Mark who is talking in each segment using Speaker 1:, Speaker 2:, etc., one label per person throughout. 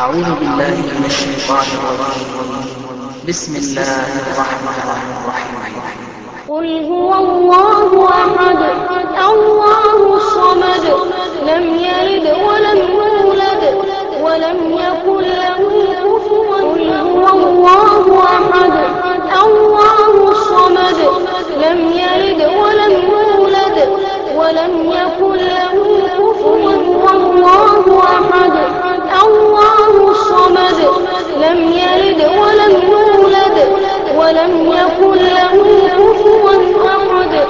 Speaker 1: أعوذ بالله من الشيطان الرجيم بسم الله الرحمن الرحيم
Speaker 2: قل هو الله أحد الله الصمد لم يلد ولم يولد ولم يكن له كفوا قل هو الله أحد الله الصمد لم يلد ولم يولد ولم يكن له كفوا الله أحد الله الصمد لم يلد ولم يولد ولم يكن له كفوا أحد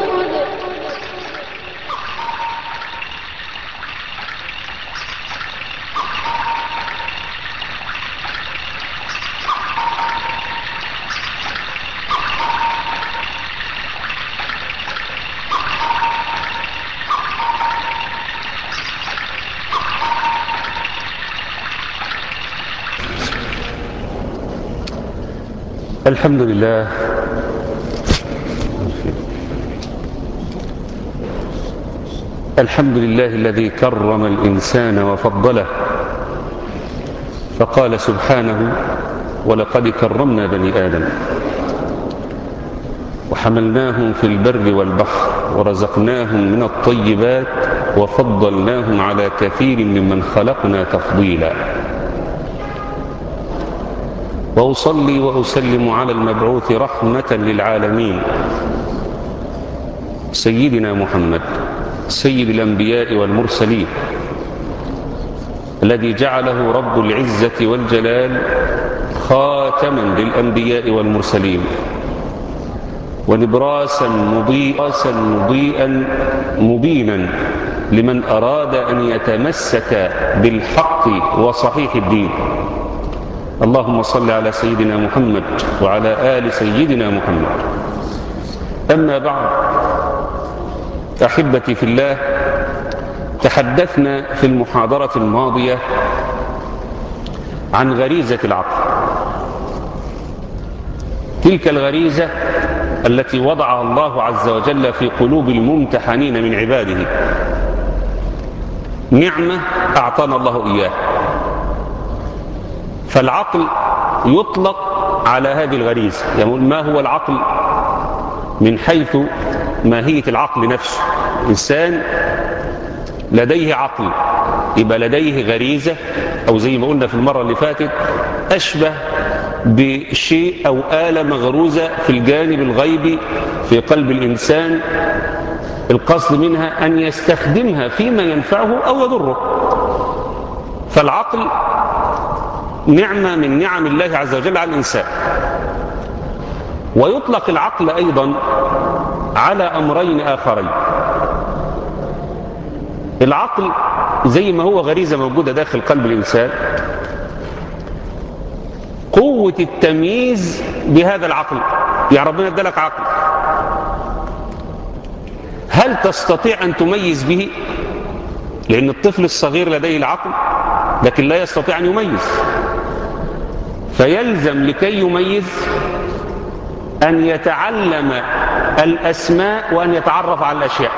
Speaker 3: الحمد لله الحمد لله الذي كرم الإنسان وفضله فقال سبحانه ولقد كرمنا بني آدم وحملناهم في البر والبحر ورزقناهم من الطيبات وفضلناهم على كثير ممن خلقنا تفضيلا وأصلي وأسلم على المبعوث رحمة للعالمين سيدنا محمد سيد الأنبياء والمرسلين الذي جعله رب العزة والجلال خاتما للأنبياء والمرسلين ونبراسا مضيئا مضيئا مبينا لمن أراد أن يتمسك بالحق وصحيح الدين اللهم صل على سيدنا محمد وعلى آل سيدنا محمد أما بعد أحبتي في الله تحدثنا في المحاضرة الماضية عن غريزة العقل تلك الغريزة التي وضعها الله عز وجل في قلوب الممتحنين من عباده نعمة أعطانا الله إياها فالعقل يطلق على هذه الغريزة يقول ما هو العقل من حيث ماهية العقل نفسه إنسان لديه عقل يبقى لديه غريزة أو زي ما قلنا في المرة اللي فاتت أشبه بشيء أو آلة مغروزة في الجانب الغيبي في قلب الإنسان القصد منها أن يستخدمها فيما ينفعه أو يضره فالعقل نعمة من نعم الله عز وجل على الإنسان ويطلق العقل أيضا على أمرين آخرين العقل زي ما هو غريزة موجودة داخل قلب الإنسان قوة التمييز بهذا العقل يا ربنا ادالك عقل هل تستطيع أن تميز به لأن الطفل الصغير لديه العقل لكن لا يستطيع أن يميز فيلزم لكي يميز أن يتعلم الأسماء وأن يتعرف على الأشياء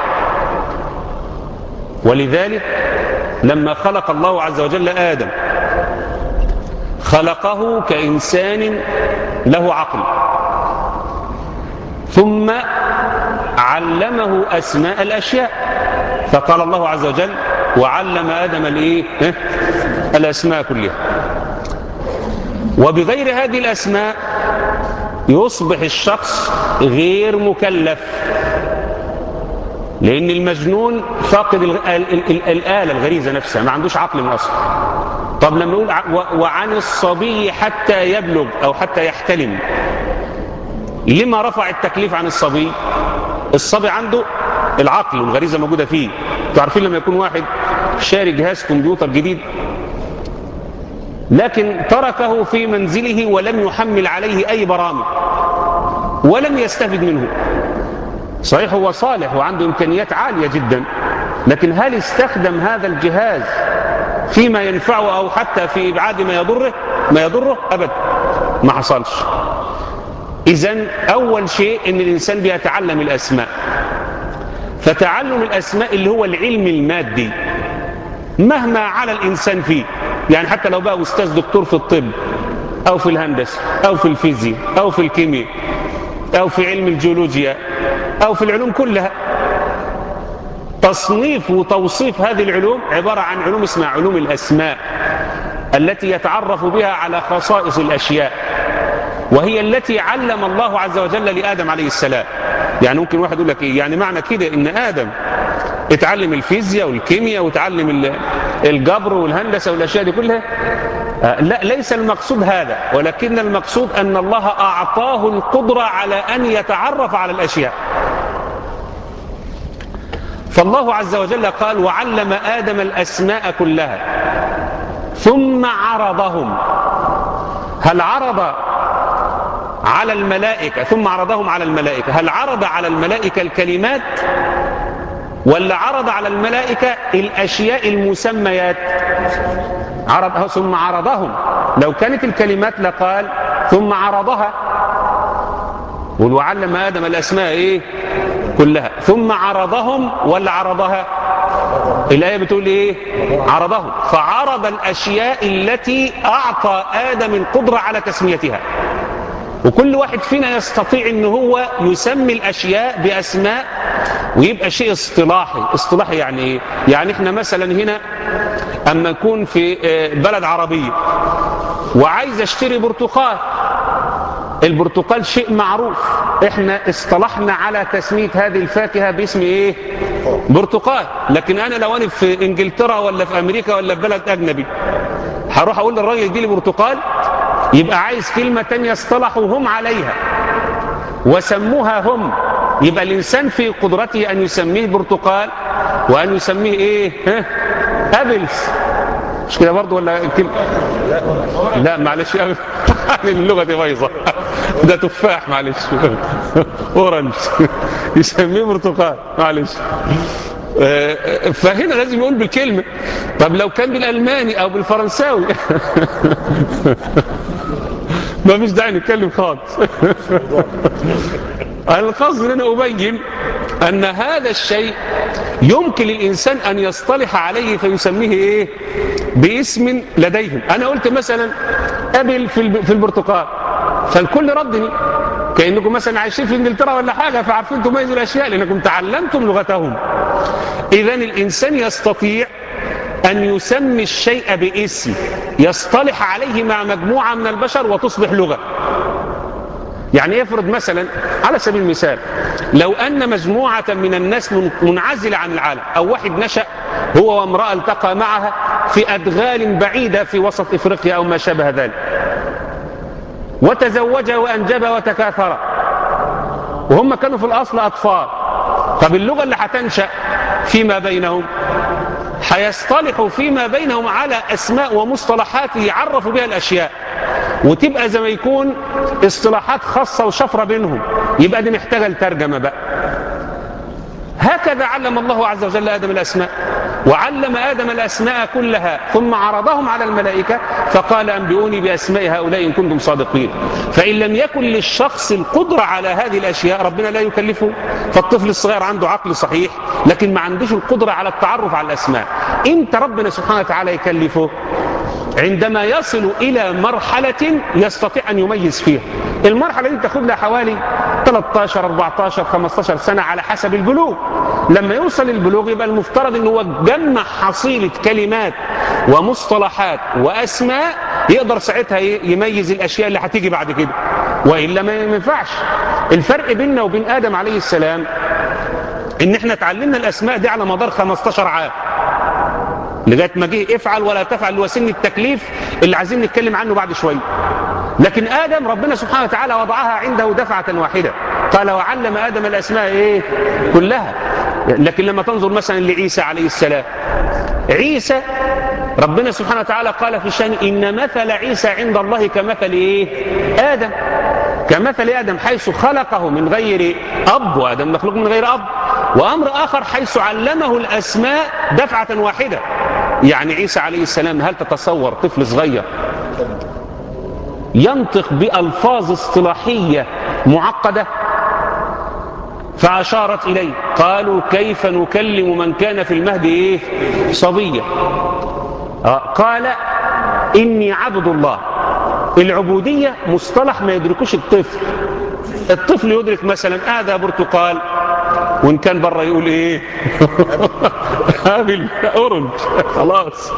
Speaker 3: ولذلك لما خلق الله عز وجل آدم خلقه كإنسان له عقل ثم علمه أسماء الأشياء فقال الله عز وجل وعلم آدم الإيه؟ الأسماء كلها وبغير هذه الأسماء يصبح الشخص غير مكلف لأن المجنون فاقد الآلة الغريزة نفسها ما عندوش عقل من أصل طب لما نقول وعن الصبي حتى يبلغ أو حتى يحتلم لما رفع التكليف عن الصبي الصبي عنده العقل والغريزة موجودة فيه تعرفين لما يكون واحد شاري جهاز كمبيوتر جديد لكن تركه في منزله ولم يحمل عليه أي برامج ولم يستفد منه صحيح هو صالح وعنده إمكانيات عالية جدا لكن هل استخدم هذا الجهاز فيما ينفعه أو حتى في إبعاد ما يضره ما يضره أبدا ما حصلش إذا أول شيء أن الإنسان بيتعلم الأسماء فتعلم الأسماء اللي هو العلم المادي مهما على الإنسان فيه يعني حتى لو بقى أستاذ دكتور في الطب أو في الهندسة أو في الفيزياء أو في الكيمياء أو في علم الجيولوجيا أو في العلوم كلها تصنيف وتوصيف هذه العلوم عبارة عن علوم اسمها علوم الأسماء التي يتعرف بها على خصائص الأشياء وهي التي علم الله عز وجل لآدم عليه السلام يعني ممكن واحد يقول لك إيه يعني معنى كده إن آدم اتعلم الفيزياء والكيمياء وتعلم الجبر والهندسة والأشياء دي كلها لا ليس المقصود هذا ولكن المقصود أن الله أعطاه القدرة على أن يتعرف على الأشياء فالله عز وجل قال وعلم آدم الأسماء كلها ثم عرضهم هل عرض على الملائكة ثم عرضهم على الملائكة هل عرض على الملائكة الكلمات ولا عرض على الملائكة الأشياء المسميات عرض ثم عرضهم لو كانت الكلمات لقال ثم عرضها وعلم آدم الأسماء إيه كلها ثم عرضهم ولا عرضها الآية بتقول إيه عرضهم فعرض الأشياء التي أعطى آدم القدرة على تسميتها وكل واحد فينا يستطيع ان هو يسمي الاشياء باسماء ويبقى شيء اصطلاحي اصطلاحي يعني ايه يعني احنا مثلا هنا اما نكون في بلد عربيه وعايز اشتري برتقال البرتقال شيء معروف احنا اصطلحنا على تسميه هذه الفاكهه باسم ايه برتقال لكن انا لو انا في انجلترا ولا في امريكا ولا في بلد اجنبي هروح اقول للراجل يدي لي برتقال يبقى عايز كلمة تانية اصطلحوا هم عليها وسموها هم يبقى الإنسان في قدرته أن يسميه برتقال وأن يسميه إيه ها؟ أبلز مش كده برضه ولا كلمة لا معلش اللغة دي بايظة ده تفاح معلش اورنج يسميه برتقال معلش فهنا لازم يقول بالكلمة طب لو كان بالألماني أو بالفرنساوي ما فيش داعي نتكلم خالص القصد ان انا ابين ان هذا الشيء يمكن للانسان ان يصطلح عليه فيسميه ايه باسم لديهم انا قلت مثلا ابل في في البرتقال فالكل ردني كانكم مثلا عايشين في انجلترا ولا حاجه فعارفين تميزوا الاشياء لانكم تعلمتم لغتهم اذا الانسان يستطيع أن يسمي الشيء باسم يصطلح عليه مع مجموعة من البشر وتصبح لغة يعني يفرض مثلا على سبيل المثال لو أن مجموعة من الناس منعزلة عن العالم أو واحد نشأ هو وامرأة التقى معها في أدغال بعيدة في وسط إفريقيا أو ما شابه ذلك وتزوج وأنجب وتكاثر وهم كانوا في الأصل أطفال طب اللغة اللي هتنشأ فيما بينهم هيصطلحوا فيما بينهم على أسماء ومصطلحات يعرفوا بها الأشياء وتبقى زي ما يكون اصطلاحات خاصة وشفرة بينهم يبقى دي محتاجة الترجمة بقى هكذا علم الله عز وجل آدم الأسماء وعلم آدم الأسماء كلها ثم عرضهم على الملائكة فقال أنبئوني بأسماء هؤلاء إن كنتم صادقين فإن لم يكن للشخص القدرة على هذه الأشياء ربنا لا يكلفه فالطفل الصغير عنده عقل صحيح لكن ما عندوش القدرة على التعرف على الأسماء إمتى ربنا سبحانه وتعالى يكلفه عندما يصل إلى مرحلة يستطيع أن يميز فيها المرحلة دي تاخد لها حوالي 13 14 15 سنة على حسب البلوغ لما يوصل البلوغ يبقى المفترض ان هو جمع حصيلة كلمات ومصطلحات وأسماء يقدر ساعتها يميز الأشياء اللي هتيجي بعد كده وإلا ما ينفعش الفرق بيننا وبين آدم عليه السلام ان احنا اتعلمنا الأسماء دي على مدار 15 عام لغايه ما جه افعل ولا تفعل اللي هو سن التكليف اللي عايزين نتكلم عنه بعد شويه لكن ادم ربنا سبحانه وتعالى وضعها عنده دفعه واحده قال وعلم ادم الاسماء ايه كلها لكن لما تنظر مثلا لعيسى عليه السلام عيسى ربنا سبحانه وتعالى قال في شان ان مثل عيسى عند الله كمثل ايه ادم كمثل ادم حيث خلقه من غير اب وادم مخلوق من غير اب وامر اخر حيث علمه الاسماء دفعه واحده يعني عيسى عليه السلام هل تتصور طفل صغير ينطق بألفاظ اصطلاحية معقدة فأشارت إليه قالوا كيف نكلم من كان في المهد إيه صبيا آه قال إني عبد الله العبودية مصطلح ما يدركوش الطفل الطفل يدرك مثلا هذا برتقال وإن كان بره يقول إيه هابل أورنج خلاص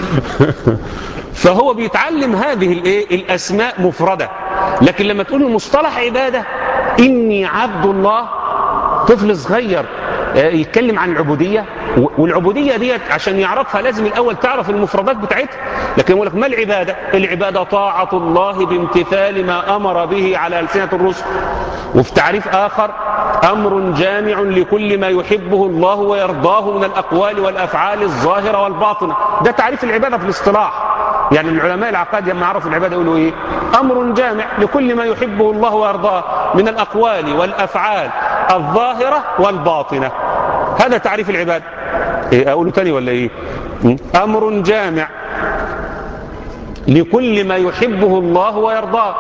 Speaker 3: فهو بيتعلم هذه الايه الاسماء مفرده لكن لما تقول له مصطلح عباده اني عبد الله طفل صغير آه، يتكلم عن العبوديه و- والعبوديه ديت عشان يعرفها لازم الاول تعرف المفردات بتاعتها لكن يقول لك ما العباده العباده طاعه الله بامتثال ما امر به على السنه الرسل وفي تعريف اخر امر جامع لكل ما يحبه الله ويرضاه من الاقوال والافعال الظاهره والباطنه ده تعريف العباده في الاصطلاح يعني العلماء العقاد لما عرفوا العباده يقولوا ايه امر جامع لكل ما يحبه الله ويرضاه من الاقوال والافعال الظاهره والباطنه هذا تعريف العباده إيه اقوله تاني ولا ايه م? امر جامع لكل ما يحبه الله ويرضاه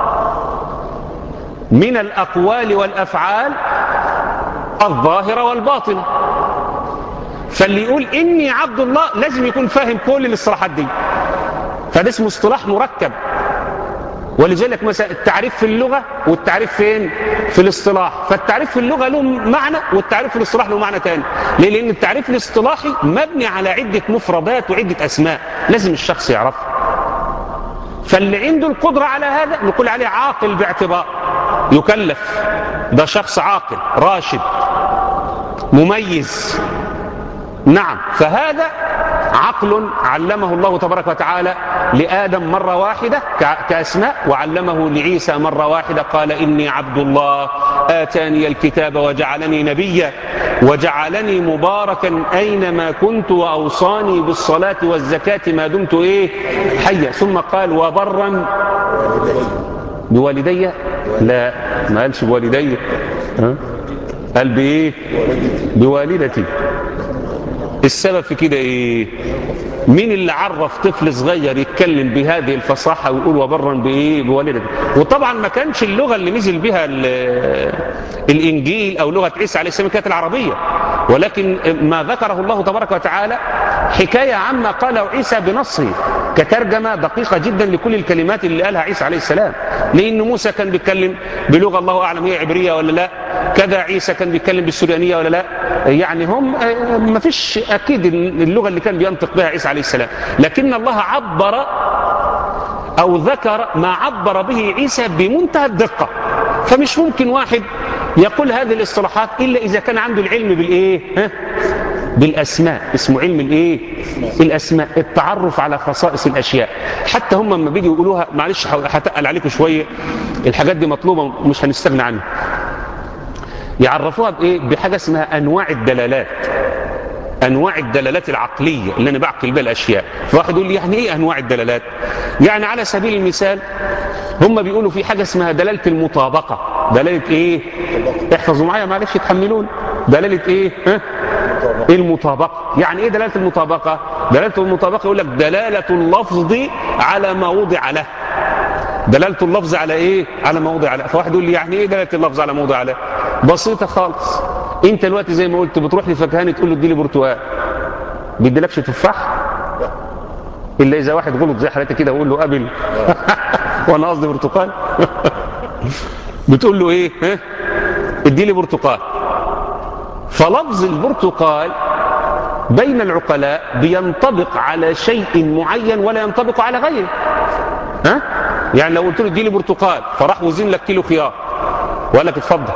Speaker 3: من الاقوال والافعال الظاهره والباطنه فاللي يقول اني عبد الله لازم يكون فاهم كل الاصطلاحات دي فده اسمه اصطلاح مركب ولذلك مثلا التعريف في اللغة والتعريف فين في الاصطلاح فالتعريف في اللغة له معنى والتعريف في الاصطلاح له معنى تاني ليه لأن التعريف الاصطلاحي مبني على عدة مفردات وعدة أسماء لازم الشخص يعرفها فاللي عنده القدرة على هذا نقول عليه عاقل باعتبار يكلف ده شخص عاقل راشد مميز نعم فهذا عقل علمه الله تبارك وتعالى لآدم مرة واحدة ك- كأسماء وعلمه لعيسى مرة واحدة قال إني عبد الله آتاني الكتاب وجعلني نبيا وجعلني مباركا أينما كنت وأوصاني بالصلاة والزكاة ما دمت إيه حيا ثم قال وبرا بوالدي لا ما قالش بوالدي ها؟ قال بإيه بوالدتي السبب في كده ايه مين اللي عرف طفل صغير يتكلم بهذه الفصاحة ويقول وبرا بايه بوالدته وطبعا ما كانش اللغة اللي نزل بها ال- الانجيل او لغة عيسى عليه السلام كانت العربية ولكن ما ذكره الله تبارك وتعالى حكاية عما قاله عيسى بنصه كترجمة دقيقة جدا لكل الكلمات اللي قالها عيسى عليه السلام لأن موسى كان بيتكلم بلغة الله أعلم هي عبرية ولا لا كذا عيسى كان بيتكلم بالسريانية ولا لا يعني هم آه، ما فيش أكيد اللغة اللي كان بينطق بها عيسى عليه السلام لكن الله عبر أو ذكر ما عبر به عيسى بمنتهى الدقة فمش ممكن واحد يقول هذه الاصطلاحات إلا إذا كان عنده العلم بالإيه ها؟ بالأسماء اسمه علم الإيه الأسماء التعرف على خصائص الأشياء حتى هم لما بيجوا يقولوها معلش هتقل عليكم شوية الحاجات دي مطلوبة مش هنستغنى عنها يعرفوها بإيه بحاجة اسمها أنواع الدلالات انواع الدلالات العقليه اللي انا بعقل بها الاشياء فواحد يقول لي يعني ايه انواع الدلالات يعني على سبيل المثال هم بيقولوا في حاجه اسمها دلاله المطابقه دلاله ايه احفظوا معايا معلش تحملون دلاله ايه ها؟ المطابقه يعني ايه دلاله المطابقه دلاله المطابقه يقول لك دلاله اللفظ على ما وضع له دلالة اللفظ على ايه على موضع له فواحد يقول لي يعني ايه دلالة اللفظ على موضع له بسيطة خالص انت دلوقتي زي ما قلت بتروح لفكهاني تقول له اديلي برتقال بيديلكش تفاح الا اذا واحد غلط زي حالتي كده ويقول له قبل وانا قصدي برتقال بتقول له ايه ها اديلي برتقال فلفظ البرتقال بين العقلاء بينطبق على شيء معين ولا ينطبق على غيره ها يعني لو قلت له اديني برتقال فراح وزن لك كيلو خيار وقال لك اتفضل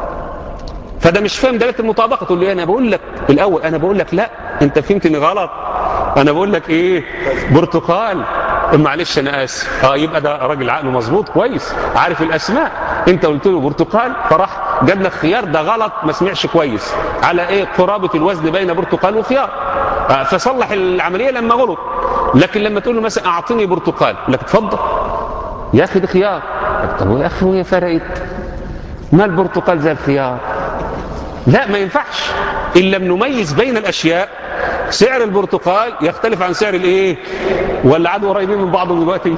Speaker 3: فده مش فاهم دلاله المطابقه تقول له انا بقول لك الاول انا بقول لك لا انت فهمتني غلط انا بقول لك ايه برتقال معلش انا اسف اه يبقى ده راجل عقله مظبوط كويس عارف الاسماء انت قلت له برتقال فراح جاب لك خيار ده غلط ما سمعش كويس على ايه قرابه الوزن بين برتقال وخيار آه فصلح العمليه لما غلط لكن لما تقول له مثلا اعطيني برتقال يقول لك اتفضل يا اخي ده خيار طب يا اخي وهي فرقت ما البرتقال زي الخيار لا ما ينفعش ان لم نميز بين الاشياء سعر البرتقال يختلف عن سعر الايه ولا عادوا قريبين من بعضهم دلوقتي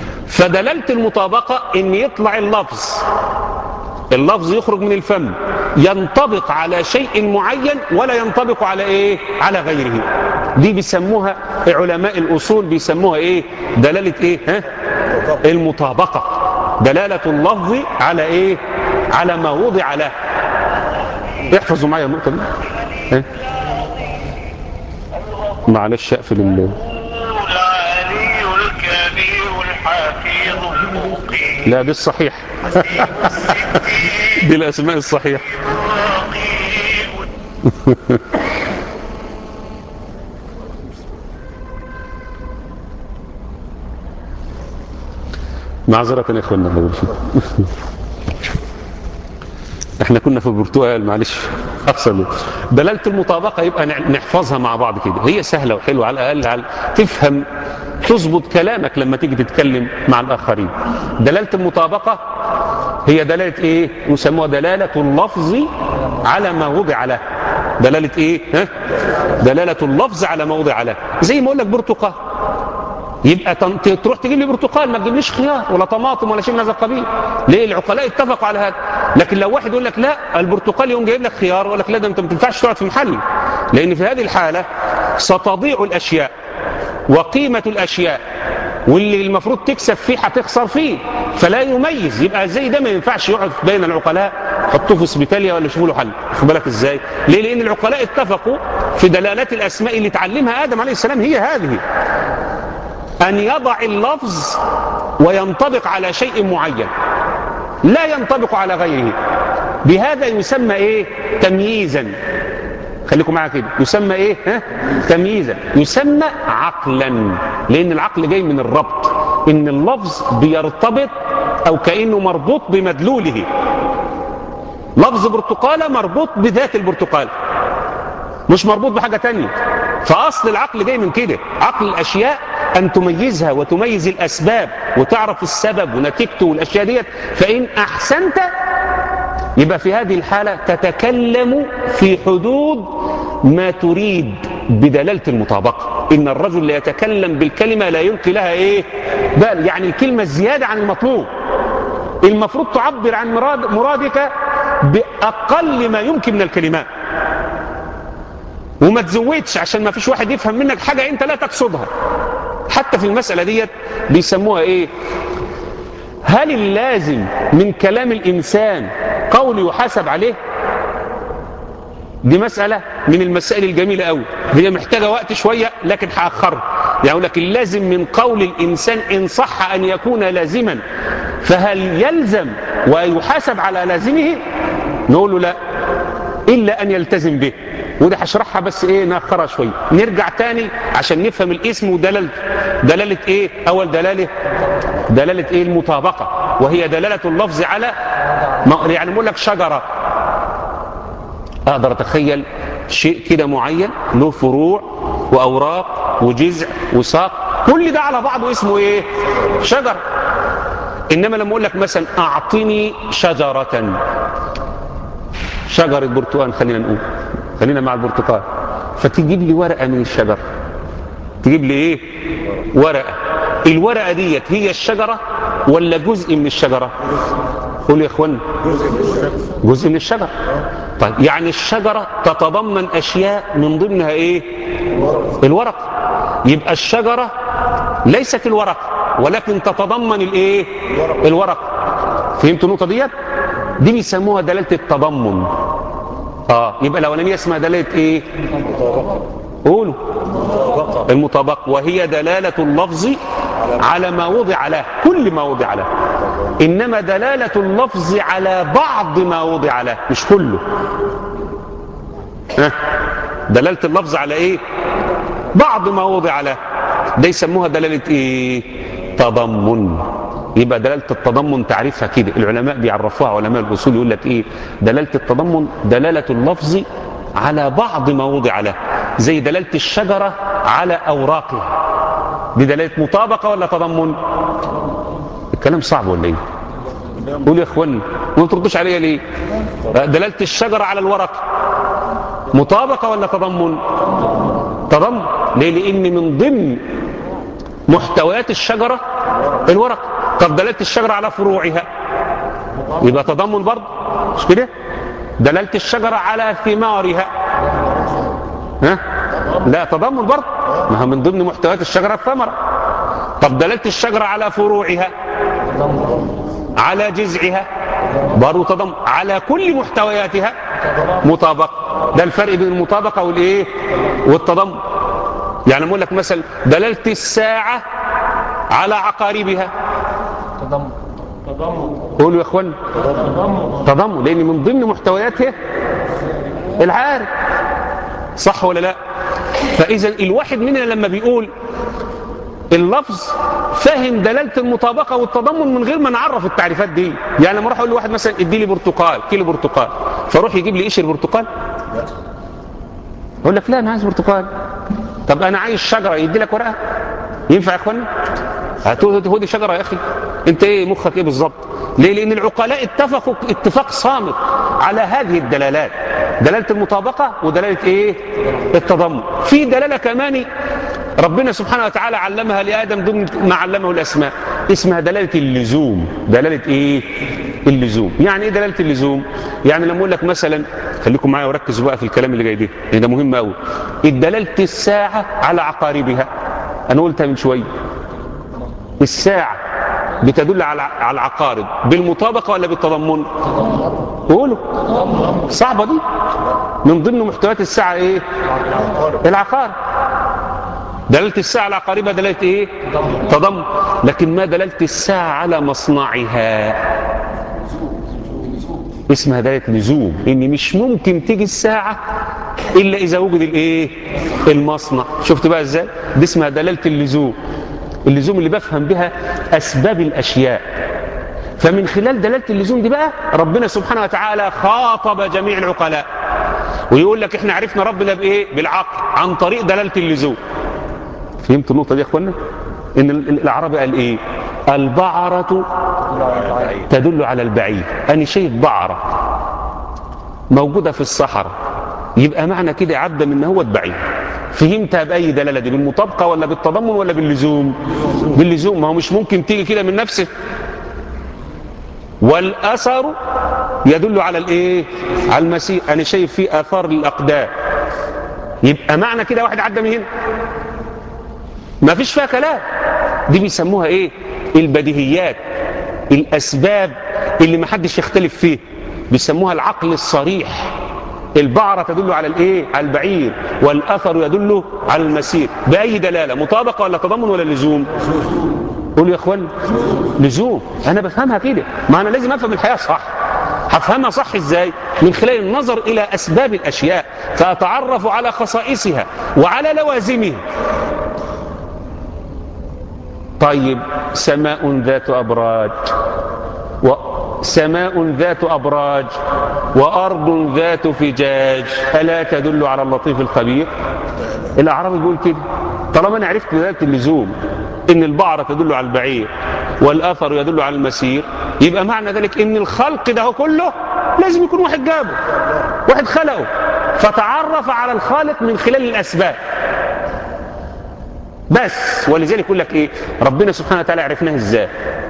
Speaker 3: فدلالة المطابقة ان يطلع اللفظ اللفظ يخرج من الفم ينطبق على شيء معين ولا ينطبق على ايه على غيره دي بيسموها علماء الاصول بيسموها ايه دلاله ايه ها المطابقه دلاله اللفظ على ايه على ما وضع له احفظوا معايا النقطه دي ها؟ معلش اقفل ال-
Speaker 4: العلي الكبير الحفيظ المقيم
Speaker 3: لا دي الصحيح دي الاسماء الصحيح
Speaker 4: الرقيب
Speaker 3: معذرة يا اخوانا الله يرحمه. احنا كنا في البرتقال معلش افصل دلالة المطابقة يبقى نع- نحفظها مع بعض كده هي سهلة وحلوة على الاقل على تفهم تظبط كلامك لما تيجي تتكلم مع الاخرين دلالة المطابقة هي دلالة ايه يسموها دلالة اللفظ على ما وضع له دلالة ايه ها؟ دلالة اللفظ على ما وضع له زي ما اقول لك برتقال يبقى تن- ت- تروح تجيب لي برتقال ما تجيبليش خيار ولا طماطم ولا شيء من هذا القبيل ليه العقلاء اتفقوا على هذا لكن لو واحد يقول لك لا البرتقال يوم جايب لك خيار يقول لك لا ده انت ما تنفعش تقعد في محل لان في هذه الحاله ستضيع الاشياء وقيمه الاشياء واللي المفروض تكسب فيه هتخسر فيه فلا يميز يبقى زي ده ما ينفعش يقعد بين العقلاء حطوه في اسبيتاليا ولا شوفوا له حل خد بالك ازاي ليه لان العقلاء اتفقوا في دلالات الاسماء اللي تعلمها ادم عليه السلام هي هذه أن يضع اللفظ وينطبق على شيء معين لا ينطبق على غيره بهذا يسمى إيه تمييزا خليكم معايا كده يسمى إيه ها؟ تمييزا يسمى عقلا لأن العقل جاي من الربط إن اللفظ بيرتبط أو كأنه مربوط بمدلوله لفظ برتقالة مربوط بذات البرتقال مش مربوط بحاجة تانية فأصل العقل جاي من كده عقل الأشياء أن تميزها وتميز الأسباب وتعرف السبب ونتيجته والأشياء ديت فإن أحسنت يبقى في هذه الحالة تتكلم في حدود ما تريد بدلالة المطابقة إن الرجل لا يتكلم بالكلمة لا يلقي لها إيه بال يعني الكلمة الزيادة عن المطلوب المفروض تعبر عن مراد مرادك بأقل ما يمكن من الكلمات وما تزودش عشان ما فيش واحد يفهم منك حاجة انت لا تقصدها حتى في المسألة ديت بيسموها ايه هل اللازم من كلام الإنسان قول يحاسب عليه دي مسألة من المسائل الجميلة قوي هي محتاجة وقت شوية لكن هأخرها يعني أقول لك اللازم من قول الإنسان إن صح أن يكون لازما فهل يلزم ويحاسب على لازمه نقول له لا إلا أن يلتزم به وده هشرحها بس ايه ناخرها شويه نرجع تاني عشان نفهم الاسم ودلالته دلاله ايه اول دلاله دلاله ايه المطابقه وهي دلاله اللفظ على ما- يعني بقول لك شجره اقدر اتخيل شيء كده معين له فروع واوراق وجذع وساق كل ده على بعضه اسمه ايه شجر انما لما اقول لك مثلا اعطني شجره شجره برتقال خلينا نقول خلينا مع البرتقال فتجيب لي ورقه من الشجر تجيب لي ايه ورقه الورقه ديت هي الشجره ولا جزء من الشجره قول يا اخوان جزء من الشجر طيب يعني الشجره تتضمن اشياء من ضمنها ايه الورق يبقى الشجره ليست الورق ولكن تتضمن الايه الورق فهمتوا النقطه ديت دي بيسموها دلاله التضمن اه يبقى الاولانيه اسمها دلاله ايه قولوا المطابقه وهي دلاله اللفظ على ما وضع له كل ما وضع له انما دلاله اللفظ على بعض ما وضع له مش كله ها دلاله اللفظ على ايه بعض ما وضع له ده يسموها دلاله ايه تضمن يبقى دلاله التضمن تعريفها كده العلماء بيعرفوها علماء الاصول يقول لك ايه دلاله التضمن دلاله اللفظ على بعض ما وضع له زي دلاله الشجره على اوراقها دي دلاله مطابقه ولا تضمن الكلام صعب ولا ايه قول يا اخوان ما تردوش عليا ليه دلاله الشجره على الورق مطابقه ولا تضمن تضمن ليه لان من ضمن محتويات الشجره الورق طب دلاله الشجره على فروعها يبقى تضمن برضه مش كده دلالة الشجرة على ثمارها ها لا تضمن برضه ما هو من ضمن محتويات الشجرة الثمرة طب دلالة الشجرة على فروعها على جذعها برضه تضمن على كل محتوياتها مطابقة ده الفرق بين المطابقة والايه والتضمن يعني بقول لك مثلا دلالة الساعة على عقاربها
Speaker 5: تضمن
Speaker 3: قولوا يا اخوان تضمن لان من ضمن محتوياتها العارف صح ولا لا فاذا الواحد مننا لما بيقول اللفظ فاهم دلاله المطابقه والتضمن من غير ما نعرف التعريفات دي يعني لما اروح اقول لواحد مثلا ادي لي برتقال كيلو برتقال فاروح يجيب لي قشر برتقال اقول لك لا انا عايز برتقال طب انا عايز شجره يدي لك ورقه ينفع يا اخوانا هاتوا دي شجره يا اخي انت ايه مخك ايه بالظبط ليه لان العقلاء اتفقوا اتفاق صامت على هذه الدلالات دلاله المطابقه ودلاله ايه التضمن في دلاله كمان ربنا سبحانه وتعالى علمها لادم ضمن ما علمه الاسماء اسمها دلاله اللزوم دلاله ايه اللزوم يعني ايه دلاله اللزوم يعني لما اقول لك مثلا خليكم معايا وركزوا بقى في الكلام اللي جاي ده لان ده مهم قوي دلاله الساعه على عقاربها انا قلتها من شويه الساعه بتدل على على العقارب بالمطابقه ولا بالتضمن قولوا صعبه دي من ضمن محتويات الساعه ايه العقارب دلالة الساعة على عقاربها دلالة ايه تضمن لكن ما دلالة الساعة على مصنعها اسمها دلالة لزوم ان مش ممكن تيجي الساعة الا اذا وجد الايه المصنع شفت بقى ازاي دي اسمها دلالة اللزوم اللزوم اللي بفهم بها اسباب الاشياء فمن خلال دلالة اللزوم دي بقى ربنا سبحانه وتعالى خاطب جميع العقلاء ويقول لك احنا عرفنا ربنا بايه بالعقل عن طريق دلالة اللزوم فهمت النقطة دي يا اخوانا ان الاعرابي قال ايه البعرة تدل على البعيد انا شايف بعرة موجودة في الصحراء يبقى معنى كده عدى من هو بعيد فهمتها بأي دلالة دي بالمطابقة ولا بالتضمن ولا باللزوم باللزوم ما هو مش ممكن تيجي كده من نفسه والأثر يدل على الايه على المسير انا شايف فيه اثار للاقدام يبقى معنى كده واحد عدى من هنا ما فيش فيها كلام دي بيسموها ايه البديهيات الاسباب اللي ما حدش يختلف فيه بيسموها العقل الصريح البعرة تدل على الايه على البعير والاثر يدل على المسير باي دلاله مطابقه ولا تضمن ولا لزوم قول يا اخوان لزوم انا بفهمها كده ما انا لازم افهم الحياه صح هفهمها صح ازاي من خلال النظر الى اسباب الاشياء فاتعرف على خصائصها وعلى لوازمها طيب سماء ذات أبراج وسماء ذات أبراج وأرض ذات فجاج ألا تدل على اللطيف الخبير الأعرابي بيقول كده طالما أنا عرفت دلالة اللزوم إن البعرة تدل على البعير والأثر يدل على المسير يبقى معنى ذلك إن الخلق ده كله لازم يكون واحد جابه واحد خلقه فتعرف على الخالق من خلال الأسباب بس ولذلك يقول لك ايه ربنا سبحانه وتعالى عرفناه ازاي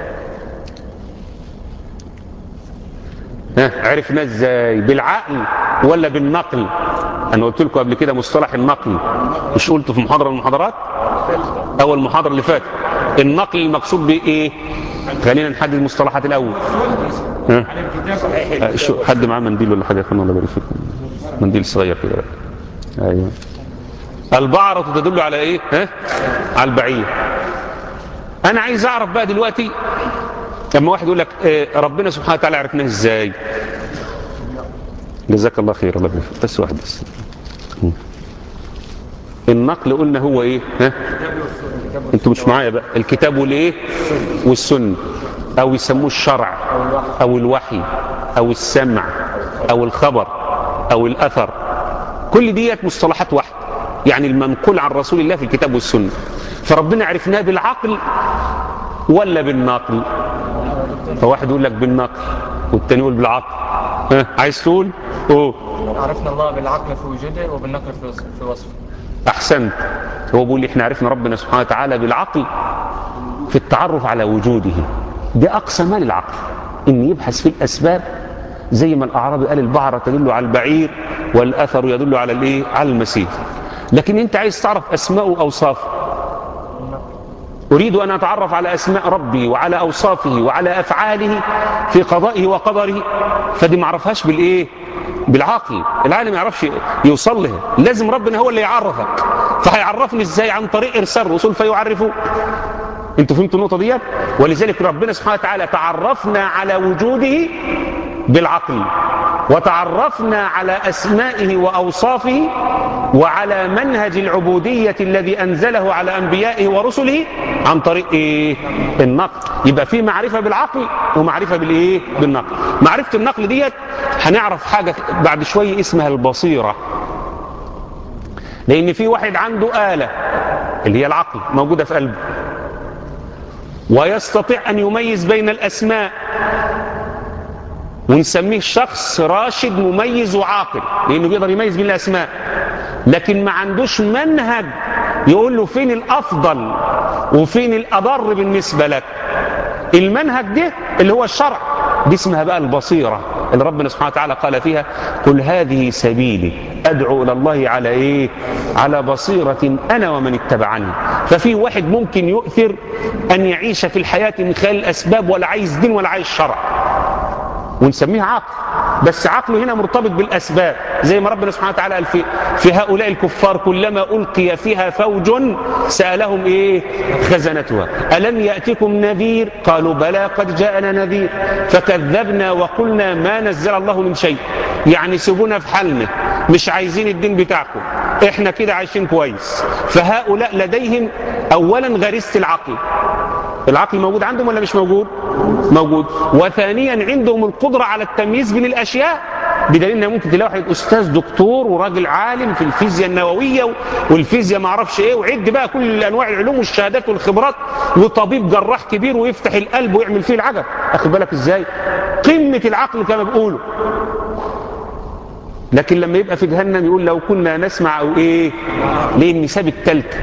Speaker 3: ها عرفناه ازاي بالعقل ولا بالنقل انا قلت لكم قبل كده مصطلح النقل مش قلته في محاضره من المحاضرات اول محاضره اللي فاتت النقل المقصود بايه ايه خلينا نحدد المصطلحات الاول ها شو حد معاه منديل ولا حاجه يا اخوانا الله يبارك فيكم منديل صغير كده بقى. ايوه البعرة تدل على ايه ها؟ على البعير انا عايز اعرف بقى دلوقتي لما واحد يقول لك إيه ربنا سبحانه وتعالى عرفناه ازاي جزاك الله خير الله يبارك فيك. بس واحد بس النقل قلنا هو ايه ها انتوا مش معايا بقى الكتاب والايه والسنه او يسموه الشرع او الوحي او السمع او الخبر او الاثر كل ديت مصطلحات واحده يعني المنقول عن رسول الله في الكتاب والسنة فربنا عرفناه بالعقل ولا بالنقل فواحد يقول لك بالنقل والتاني يقول بالعقل ها عايز تقول اوه
Speaker 5: عرفنا الله بالعقل في وجوده وبالنقل في وصف- في وصفه
Speaker 3: احسنت هو بيقول لي احنا عرفنا ربنا سبحانه وتعالى بالعقل في التعرف على وجوده ده اقصى ما للعقل ان يبحث في الاسباب زي ما الأعرابي قال البعرة تدل على البعير والأثر يدل على الإيه؟ على المسير لكن أنت عايز تعرف أسماء وأوصافه أريد أن أتعرف على أسماء ربي وعلى أوصافه وعلى أفعاله في قضائه وقدره فدي ما عرفهاش بالإيه؟ بالعقل العالم ما يعرفش يوصل لها لازم ربنا هو اللي يعرفك فهيعرفني ازاي عن طريق ارسال الرسل فيعرفوا انتوا فهمتوا النقطه ديت ولذلك ربنا سبحانه وتعالى تعرفنا على وجوده بالعقل وتعرفنا على اسمائه واوصافه وعلى منهج العبوديه الذي انزله على انبيائه ورسله عن طريق ايه النقل يبقى في معرفه بالعقل ومعرفه بالايه بالنقل معرفه النقل ديت هنعرف حاجه بعد شويه اسمها البصيره لان في واحد عنده اله اللي هي العقل موجوده في قلبه ويستطيع ان يميز بين الاسماء ونسميه شخص راشد مميز وعاقل لانه بيقدر يميز بين الاسماء لكن ما عندوش منهج يقول له فين الافضل وفين الاضر بالنسبه لك المنهج ده اللي هو الشرع دي اسمها بقى البصيره اللي ربنا سبحانه وتعالى قال فيها قل هذه سبيلي ادعو الى الله على ايه على بصيره انا ومن اتبعني ففي واحد ممكن يؤثر ان يعيش في الحياه من خلال الاسباب ولا عايز دين ولا عايز شرع ونسميه عقل بس عقله هنا مرتبط بالاسباب زي ما ربنا سبحانه وتعالى قال في في هؤلاء الكفار كلما القي فيها فوج سالهم ايه خزنتها الم ياتكم نذير قالوا بلى قد جاءنا نذير فكذبنا وقلنا ما نزل الله من شيء يعني سيبونا في حالنا مش عايزين الدين بتاعكم احنا كده عايشين كويس فهؤلاء لديهم اولا غريزه العقل العقل موجود عندهم ولا مش موجود موجود وثانيا عندهم القدرة على التمييز بين الأشياء بدليل ان ممكن تلاقي واحد استاذ دكتور وراجل عالم في الفيزياء النوويه والفيزياء ما اعرفش ايه وعد بقى كل انواع العلوم والشهادات والخبرات وطبيب جراح كبير ويفتح القلب ويعمل فيه العجب اخد بالك ازاي قمه العقل كما بيقولوا لكن لما يبقى في جهنم يقول لو كنا نسمع او ايه ليه النساب الثالثه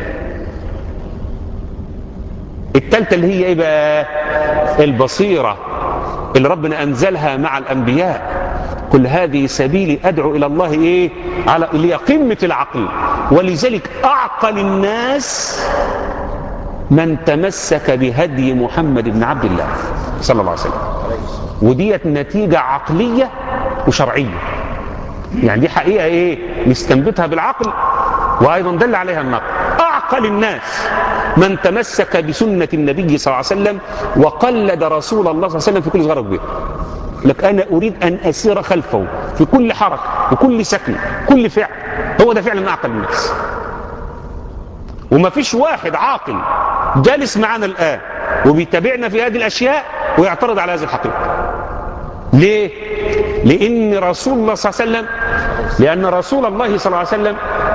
Speaker 3: الثالثه اللي هي ايه بقى البصيره اللي ربنا انزلها مع الانبياء كل هذه سبيلي ادعو الى الله ايه على اللي هي قمه العقل ولذلك اعقل الناس من تمسك بهدي محمد بن عبد الله صلى الله عليه وسلم وديت نتيجه عقليه وشرعيه يعني دي حقيقه ايه نستنبتها بالعقل وايضا دل عليها النقل اعقل الناس من تمسك بسنه النبي صلى الله عليه وسلم وقلد رسول الله صلى الله عليه وسلم في كل صغيره وكبيره لك انا اريد ان اسير خلفه في كل حركه وكل سكن كل فعل هو ده فعلا اعقل الناس وما فيش واحد عاقل جالس معنا الان وبيتابعنا في هذه الاشياء ويعترض على هذه الحقيقه ليه لان رسول الله صلى الله عليه وسلم لان رسول الله صلى الله عليه وسلم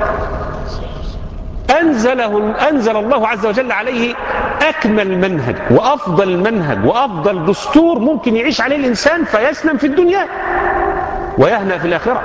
Speaker 3: أنزله أنزل الله عز وجل عليه أكمل منهج وأفضل منهج وأفضل دستور ممكن يعيش عليه الإنسان فيسلم في الدنيا ويهنى في الآخرة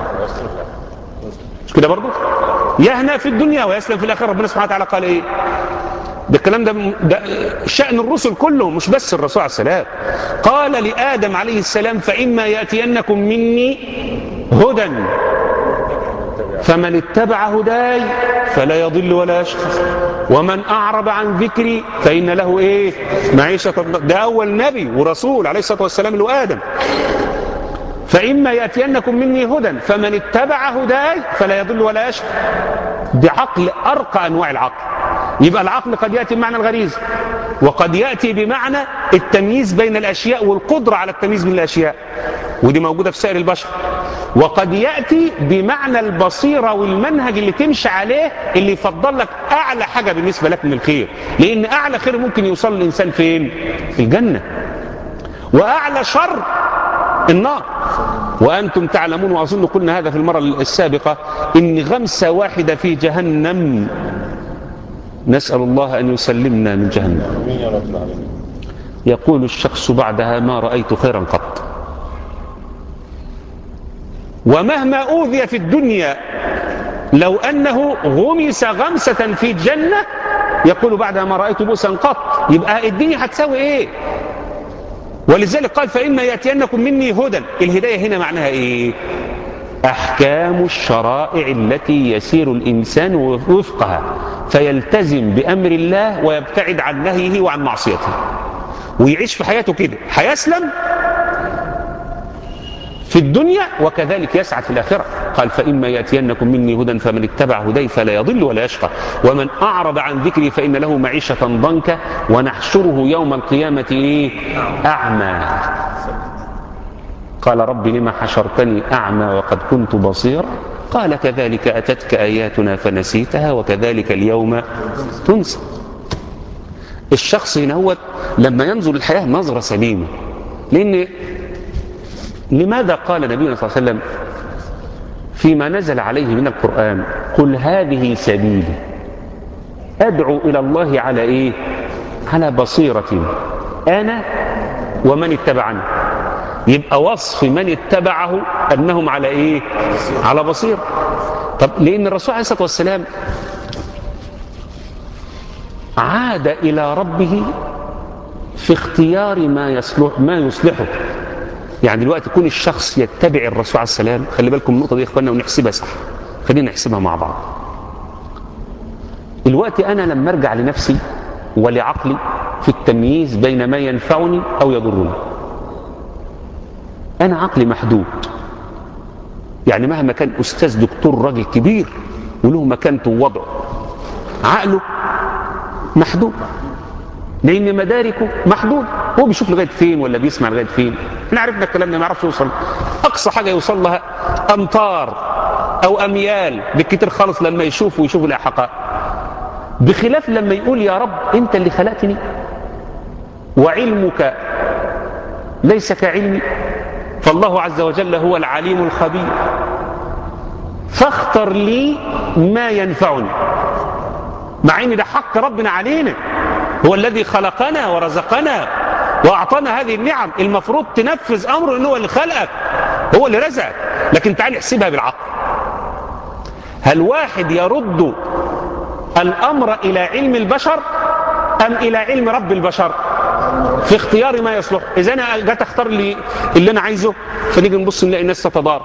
Speaker 3: مش كده برضه يهنى في الدنيا ويسلم في الآخرة ربنا سبحانه وتعالى قال إيه ده الكلام ده, ده شأن الرسل كلهم مش بس الرسول عليه السلام قال لآدم عليه السلام فإما يأتينكم مني هدى فمن اتبع هداي فلا يضل ولا يشقى ومن أعرض عن ذكري فإن له إيه معيشة ده أول نبي ورسول عليه الصلاة والسلام اللي هو آدم فإما يأتينكم مني هدى فمن اتبع هداي فلا يضل ولا يشقى ده عقل أرقى أنواع العقل يبقى العقل قد يأتي بمعنى الغريزة وقد يأتي بمعنى التمييز بين الأشياء والقدرة على التمييز بين الأشياء ودي موجودة في سائر البشر وقد يأتي بمعنى البصيرة والمنهج اللي تمشي عليه اللي يفضل لك أعلى حاجة بالنسبة لك من الخير لأن أعلى خير ممكن يوصل الإنسان فين في الجنة وأعلى شر النار وأنتم تعلمون وأظن قلنا هذا في المرة السابقة إن غمسة واحدة في جهنم نسأل الله أن يسلمنا من جهنم يقول الشخص بعدها ما رأيت خيرا قط ومهما أوذي في الدنيا لو أنه غمس غمسة في الجنة يقول بعدها ما رأيت بؤسا قط يبقى الدنيا هتساوي إيه ولذلك قال فإما يأتينكم مني هدى الهداية هنا معناها إيه أحكام الشرائع التي يسير الإنسان وفقها فيلتزم بأمر الله ويبتعد عن نهيه وعن معصيته ويعيش في حياته كده هيسلم في الدنيا وكذلك يسعد في الآخرة قال فإما يأتينكم مني هدى فمن اتبع هدي فلا يضل ولا يشقى ومن أعرض عن ذكري فإن له معيشة ضنكا ونحشره يوم القيامة إيه؟ أعمى قال رب لما حشرتني أعمى وقد كنت بصيرا قال كذلك أتتك آياتنا فنسيتها وكذلك اليوم تنسى الشخص هنا هو لما ينظر الحياة نظرة سليمة لأن لماذا قال نبينا صلى الله عليه وسلم فيما نزل عليه من القرآن قل هذه سبيلي أدعو إلى الله على إيه على بصيرة أنا ومن اتبعني يبقى وصف من اتبعه أنهم على إيه على بصيرة طب لأن الرسول عليه الصلاة والسلام عاد إلى ربه في اختيار ما يصلح ما يصلحه يعني دلوقتي يكون الشخص يتبع الرسول عليه السلام خلي بالكم النقطة دي يا اخوانا ونحسبها صح خلينا نحسبها مع بعض دلوقتي أنا لما أرجع لنفسي ولعقلي في التمييز بين ما ينفعني أو يضرني أنا عقلي محدود يعني مهما كان أستاذ دكتور راجل كبير وله مكانته ووضعه عقله محدود لأن مداركه محدود هو بيشوف لغاية فين ولا بيسمع لغاية فين احنا عرفنا الكلام ده ما يعرفش يوصل أقصى حاجة يوصل لها أمطار أو أميال بالكتير خالص لما يشوف ويشوف الحقائق بخلاف لما يقول يا رب أنت اللي خلقتني وعلمك ليس كعلمي فالله عز وجل هو العليم الخبير فاختر لي ما ينفعني مع ان ده حق ربنا علينا هو الذي خلقنا ورزقنا واعطانا هذه النعم المفروض تنفذ امره انه هو اللي خلقك هو اللي رزقك لكن تعال احسبها بالعقل هل واحد يرد الامر الى علم البشر ام الى علم رب البشر في اختيار ما يصلح اذا انا جيت اختار لي اللي انا عايزه فنيجي نبص نلاقي الناس تتضارب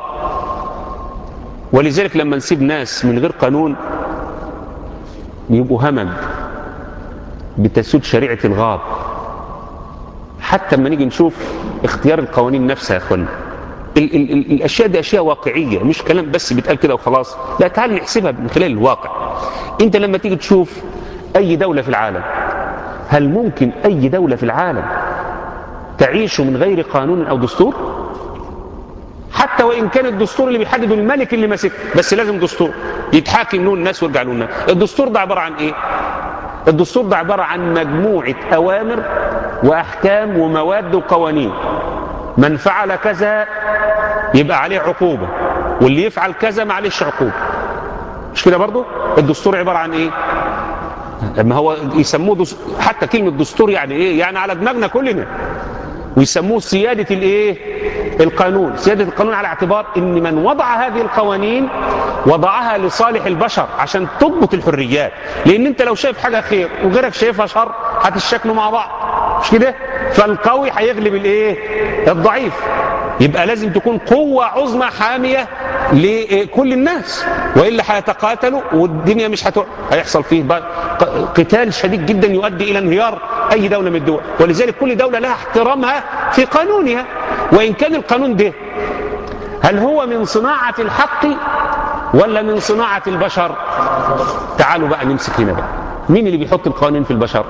Speaker 3: ولذلك لما نسيب ناس من غير قانون يبقوا همج بتسود شريعة الغاب حتى لما نيجي نشوف اختيار القوانين نفسها يا اخوانا ال ال ال الاشياء دي اشياء واقعيه مش كلام بس بيتقال كده وخلاص لا تعال نحسبها من خلال الواقع انت لما تيجي تشوف اي دوله في العالم هل ممكن اي دوله في العالم تعيش من غير قانون او دستور حتى وان كان الدستور اللي بيحدده الملك اللي ماسك بس لازم دستور يتحاكم له الناس ويرجع له الناس الدستور ده عباره عن ايه الدستور ده عباره عن مجموعه اوامر واحكام ومواد وقوانين من فعل كذا يبقى عليه عقوبه واللي يفعل كذا معلش عقوبه مش كده برضه الدستور عباره عن ايه لما هو يسموه دس... حتى كلمه دستور يعني ايه يعني على دماغنا كلنا ويسموه سياده الايه القانون سيادة القانون على اعتبار ان من وضع هذه القوانين وضعها لصالح البشر عشان تضبط الحريات لان انت لو شايف حاجة خير وغيرك شايفها شر هتشكلوا مع بعض مش كده فالقوي هيغلب الايه الضعيف يبقى لازم تكون قوة عظمى حامية لكل الناس وإلا هيتقاتلوا والدنيا مش هتع... هيحصل فيه بقى قتال شديد جدا يؤدي إلى انهيار أي دولة من الدول ولذلك كل دولة لها احترامها في قانونها وإن كان القانون ده هل هو من صناعة الحق ولا من صناعة البشر تعالوا بقى نمسك هنا بقى مين اللي بيحط القوانين في البشر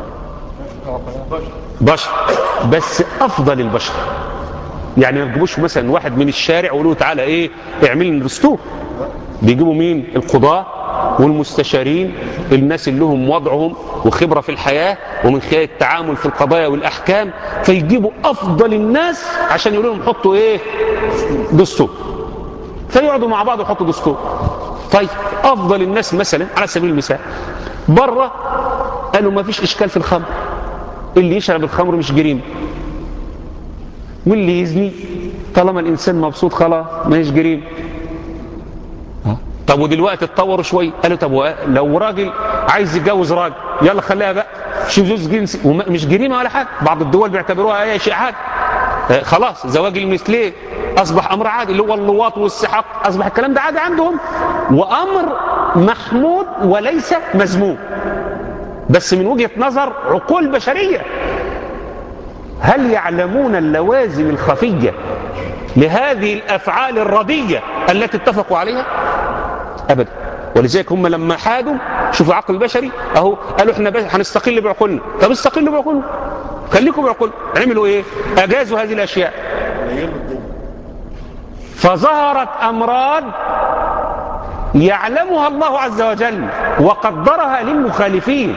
Speaker 3: بشر بس أفضل البشر يعني ما يجيبوش مثلا واحد من الشارع ويقولوا تعالى ايه اعمل لنا دستور بيجيبوا مين القضاة والمستشارين الناس اللي لهم وضعهم وخبرة في الحياة ومن خلال التعامل في القضايا والأحكام فيجيبوا أفضل الناس عشان يقولوا لهم حطوا إيه دستور فيقعدوا مع بعض ويحطوا دستور طيب أفضل الناس مثلا على سبيل المثال بره قالوا ما فيش إشكال في الخمر اللي يشرب الخمر مش جريمه واللي يزني طالما الانسان مبسوط خلاص ما هيش جريمه طب ودلوقتي اتطوروا شويه قالوا طب لو راجل عايز يتجوز راجل يلا خليها بقى شذوذ جنسي ومش جريمه ولا حاجه بعض الدول بيعتبروها اي شيء عادي آه، خلاص زواج المثلين اصبح امر عادي اللي هو اللواط والسحاق اصبح الكلام ده عادي عندهم وامر محمود وليس مذموم بس من وجهه نظر عقول بشريه هل يعلمون اللوازم الخفيه لهذه الافعال الرديه التي اتفقوا عليها ابدا ولذلك هم لما حادوا شوفوا العقل البشري اهو قالوا احنا بس هنستقل بعقولنا طب استقلوا بعقولنا خليكم بعقولنا عملوا ايه اجازوا هذه الاشياء فظهرت امراض يعلمها الله عز وجل وقدرها للمخالفين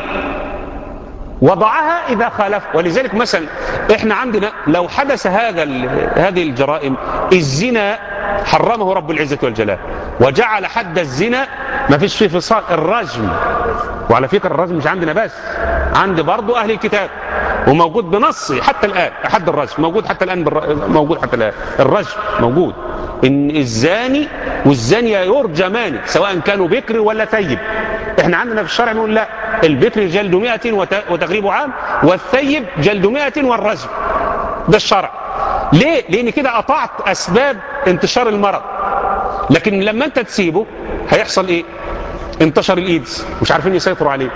Speaker 3: وضعها إذا خالف ولذلك مثلا إحنا عندنا لو حدث هذا ال- هذه الجرائم الزنا حرمه رب العزة والجلال وجعل حد الزنا ما فيش فيه فصال الرجم وعلى فكرة الرجم مش عندنا بس عند برضو أهل الكتاب وموجود بنص حتى الآن حد الرجم موجود حتى الآن بالر... موجود حتى الآن الرجم موجود إن الزاني والزانية يرجمان سواء كانوا بكر ولا ثيب احنا عندنا في الشرع نقول لا البكر جلد مئة وت- وتغريب عام والثيب جلد مئة والرجم ده الشرع ليه؟ لأن كده قطعت أسباب انتشار المرض لكن لما أنت تسيبه هيحصل إيه؟ انتشر الإيدز مش عارفين يسيطروا عليه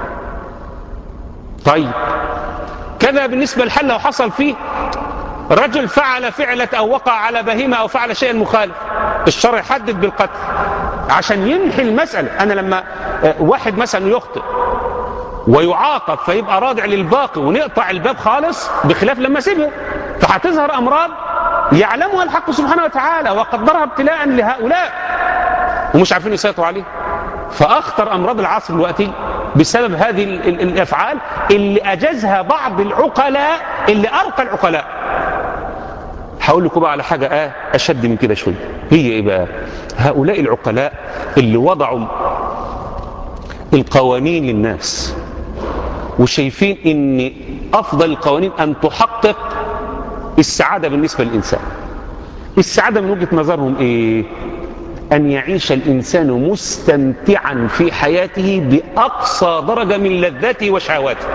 Speaker 3: طيب كذا بالنسبة للحل لو حصل فيه رجل فعل فعلة أو وقع على بهيمة أو فعل شيئا مخالف الشرع يحدد بالقتل عشان ينحي المسألة أنا لما آه، واحد مثلا يخطئ ويعاقب فيبقى رادع للباقي ونقطع الباب خالص بخلاف لما سيبها فهتظهر أمراض يعلمها الحق سبحانه وتعالى وقدرها ابتلاء لهؤلاء ومش عارفين يسيطروا عليه فأخطر أمراض العصر دلوقتي بسبب هذه ال- ال- الأفعال اللي أجازها بعض العقلاء اللي أرقى العقلاء هقول لكم بقى على حاجة آه أشد من كده شوية هي إيه بقى هؤلاء العقلاء اللي وضعوا القوانين للناس وشايفين ان افضل القوانين ان تحقق السعادة بالنسبة للإنسان السعادة من وجهة نظرهم ايه أن يعيش الإنسان مستمتعا في حياته بأقصى درجة من لذاته وشهواته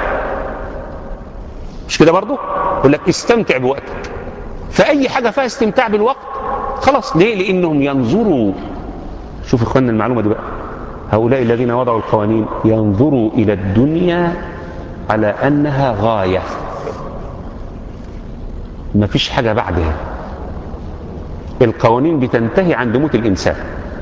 Speaker 3: مش كده برضه يقول لك استمتع بوقتك فأي حاجة فيها استمتاع بالوقت خلاص ليه لأنهم ينظروا شوف إخواننا المعلومة دي بقى هؤلاء الذين وضعوا القوانين ينظروا إلى الدنيا على أنها غاية ما فيش حاجة بعدها القوانين بتنتهي عند موت الإنسان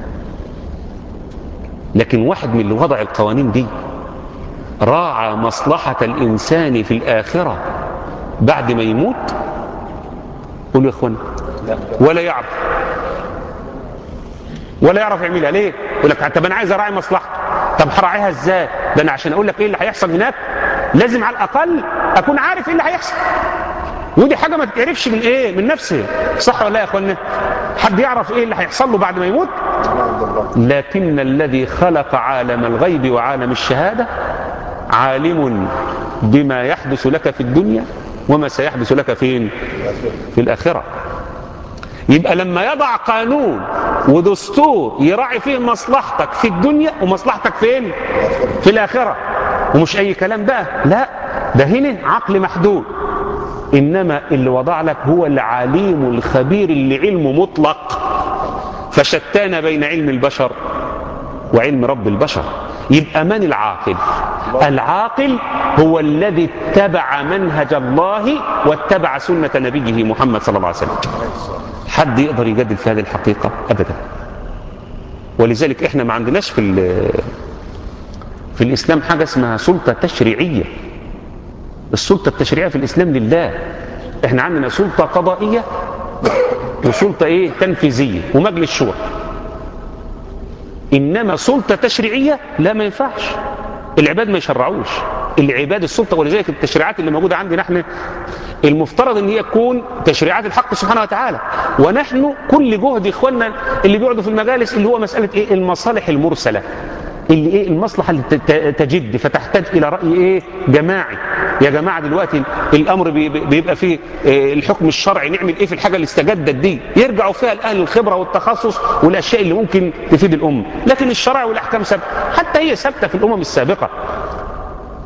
Speaker 3: لكن واحد من اللي وضع القوانين دي راعى مصلحة الإنسان في الآخرة بعد ما يموت قولوا يا إخوانا ولا يعرف ولا يعرف يعملها ليه يقول لك طب انا عايز اراعي مصلحته طب هراعيها ازاي ده انا عشان اقول لك ايه اللي هيحصل هناك لازم على الاقل اكون عارف ايه اللي هيحصل ودي حاجه ما تتعرفش من ايه من نفسه صح ولا لا يا اخوانا حد يعرف ايه اللي هيحصل له بعد ما يموت لكن الذي خلق عالم الغيب وعالم الشهاده عالم بما يحدث لك في الدنيا وما سيحدث لك فين في الاخره يبقى لما يضع قانون ودستور يراعي فيه مصلحتك في الدنيا ومصلحتك فين في الآخرة ومش أي كلام بقى لا ده هنا عقل محدود إنما اللي وضع لك هو العليم الخبير اللي علمه مطلق فشتان بين علم البشر وعلم رب البشر يبقى من العاقل العاقل هو الذي اتبع منهج الله واتبع سنة نبيه محمد صلى الله عليه وسلم حد يقدر يجادل في هذه الحقيقة أبدا ولذلك احنا ما عندناش في في الإسلام حاجة اسمها سلطة تشريعية السلطة التشريعية في الإسلام لله احنا عندنا سلطة قضائية وسلطة ايه تنفيذية ومجلس شورى إنما سلطة تشريعية لا ما ينفعش العباد ما يشرعوش العباد السلطة ولذلك التشريعات اللي موجودة عندنا احنا المفترض ان هي تكون تشريعات الحق سبحانه وتعالى ونحن كل جهد اخواننا اللي بيقعدوا في المجالس اللي هو مسألة ايه المصالح المرسلة اللي ايه المصلحة اللي تجد فتحتاج الى رأي ايه جماعي يا جماعة دلوقتي الامر بيبقى فيه الحكم الشرعي نعمل ايه في الحاجة اللي استجدت دي يرجعوا فيها الاهل الخبرة والتخصص والاشياء اللي ممكن تفيد الامة لكن الشرع والاحكام ثابته حتى هي ثابتة في الامم السابقة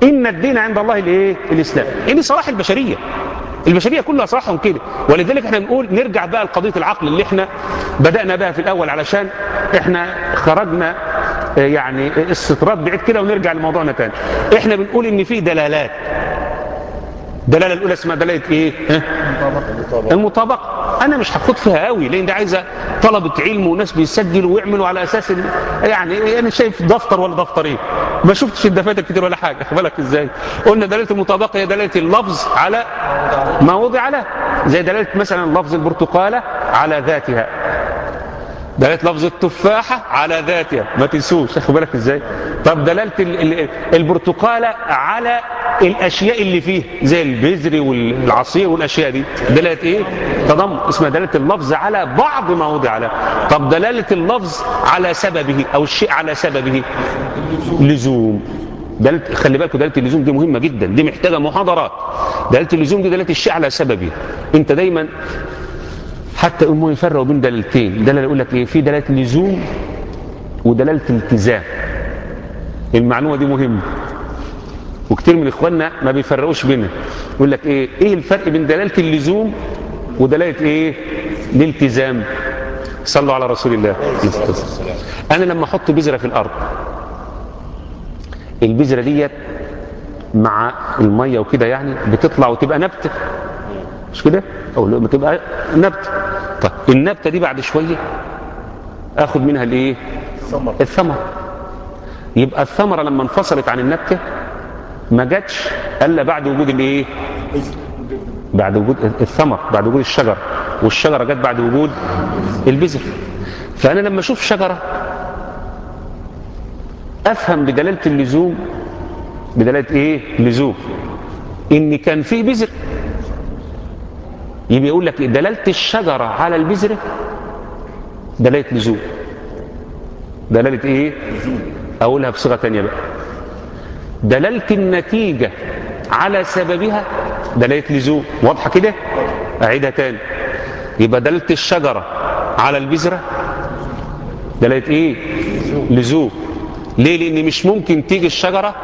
Speaker 3: ان الدين عند الله الايه الاسلام دي صلاح البشريه البشريه كلها صلاحهم كده ولذلك احنا بنقول نرجع بقى لقضيه العقل اللي احنا بدانا بها في الاول علشان احنا خرجنا آه، يعني استطراد بعيد كده ونرجع لموضوعنا تاني احنا بنقول ان في دلالات الدلاله الاولى اسمها دلاله ايه ها؟ المطابقه انا مش هاخد فيها قوي لان ده عايزه طلبه علم وناس بيسجلوا ويعملوا على اساس ال- يعني انا شايف دفتر ولا دفترين ما شفتش الدفاتر كتير ولا حاجه خد بالك ازاي قلنا دلاله المطابقه هي دلاله اللفظ على ما وضع له زي دلاله مثلا لفظ البرتقاله على ذاتها دلاله لفظ التفاحه على ذاتها ما تنسوش خد بالك ازاي طب دلاله ال- ال- البرتقاله على الاشياء اللي فيه زي البذر والعصير والاشياء دي دلاله ايه تضم اسمها دلاله اللفظ على بعض ما وضع له طب دلاله اللفظ على سببه او الشيء على سببه لزوم دلالة خلي بالكوا دلاله اللزوم دي مهمه جدا دي محتاجه محاضرات دلاله اللزوم دي دلاله الشيء على سببه انت دايما حتى هم يفرقوا بين دلالتين دلاله يقول لك ايه في دلاله لزوم ودلاله التزام المعلومه دي مهمه وكتير من اخواننا ما بيفرقوش بينها يقول لك ايه ايه الفرق بين دلاله اللزوم ودلاله ايه الالتزام صلوا على رسول الله انا لما احط بذره في الارض البذره ديت مع الميه وكده يعني بتطلع وتبقى نبته مش كده او لما تبقى نبته طيب النبته دي بعد شويه اخد منها الايه الثمر يبقى الثمره لما انفصلت عن النبته ما جاتش الا بعد وجود الايه بعد وجود الثمر بعد وجود الشجر والشجره جت بعد وجود البذر فانا لما اشوف شجره افهم بدلاله اللزوم بدلاله ايه لزوم ان كان في بذر يبقى يقول لك دلاله الشجره على البذره دلاله لزوم دلاله ايه اقولها بصيغه ثانيه بقى دلاله النتيجه على سببها دلاله لزوم واضحه كده اعيدها تاني يبقى دلاله الشجره على البذره دلاله ايه لزوم ليه لان مش ممكن تيجي الشجره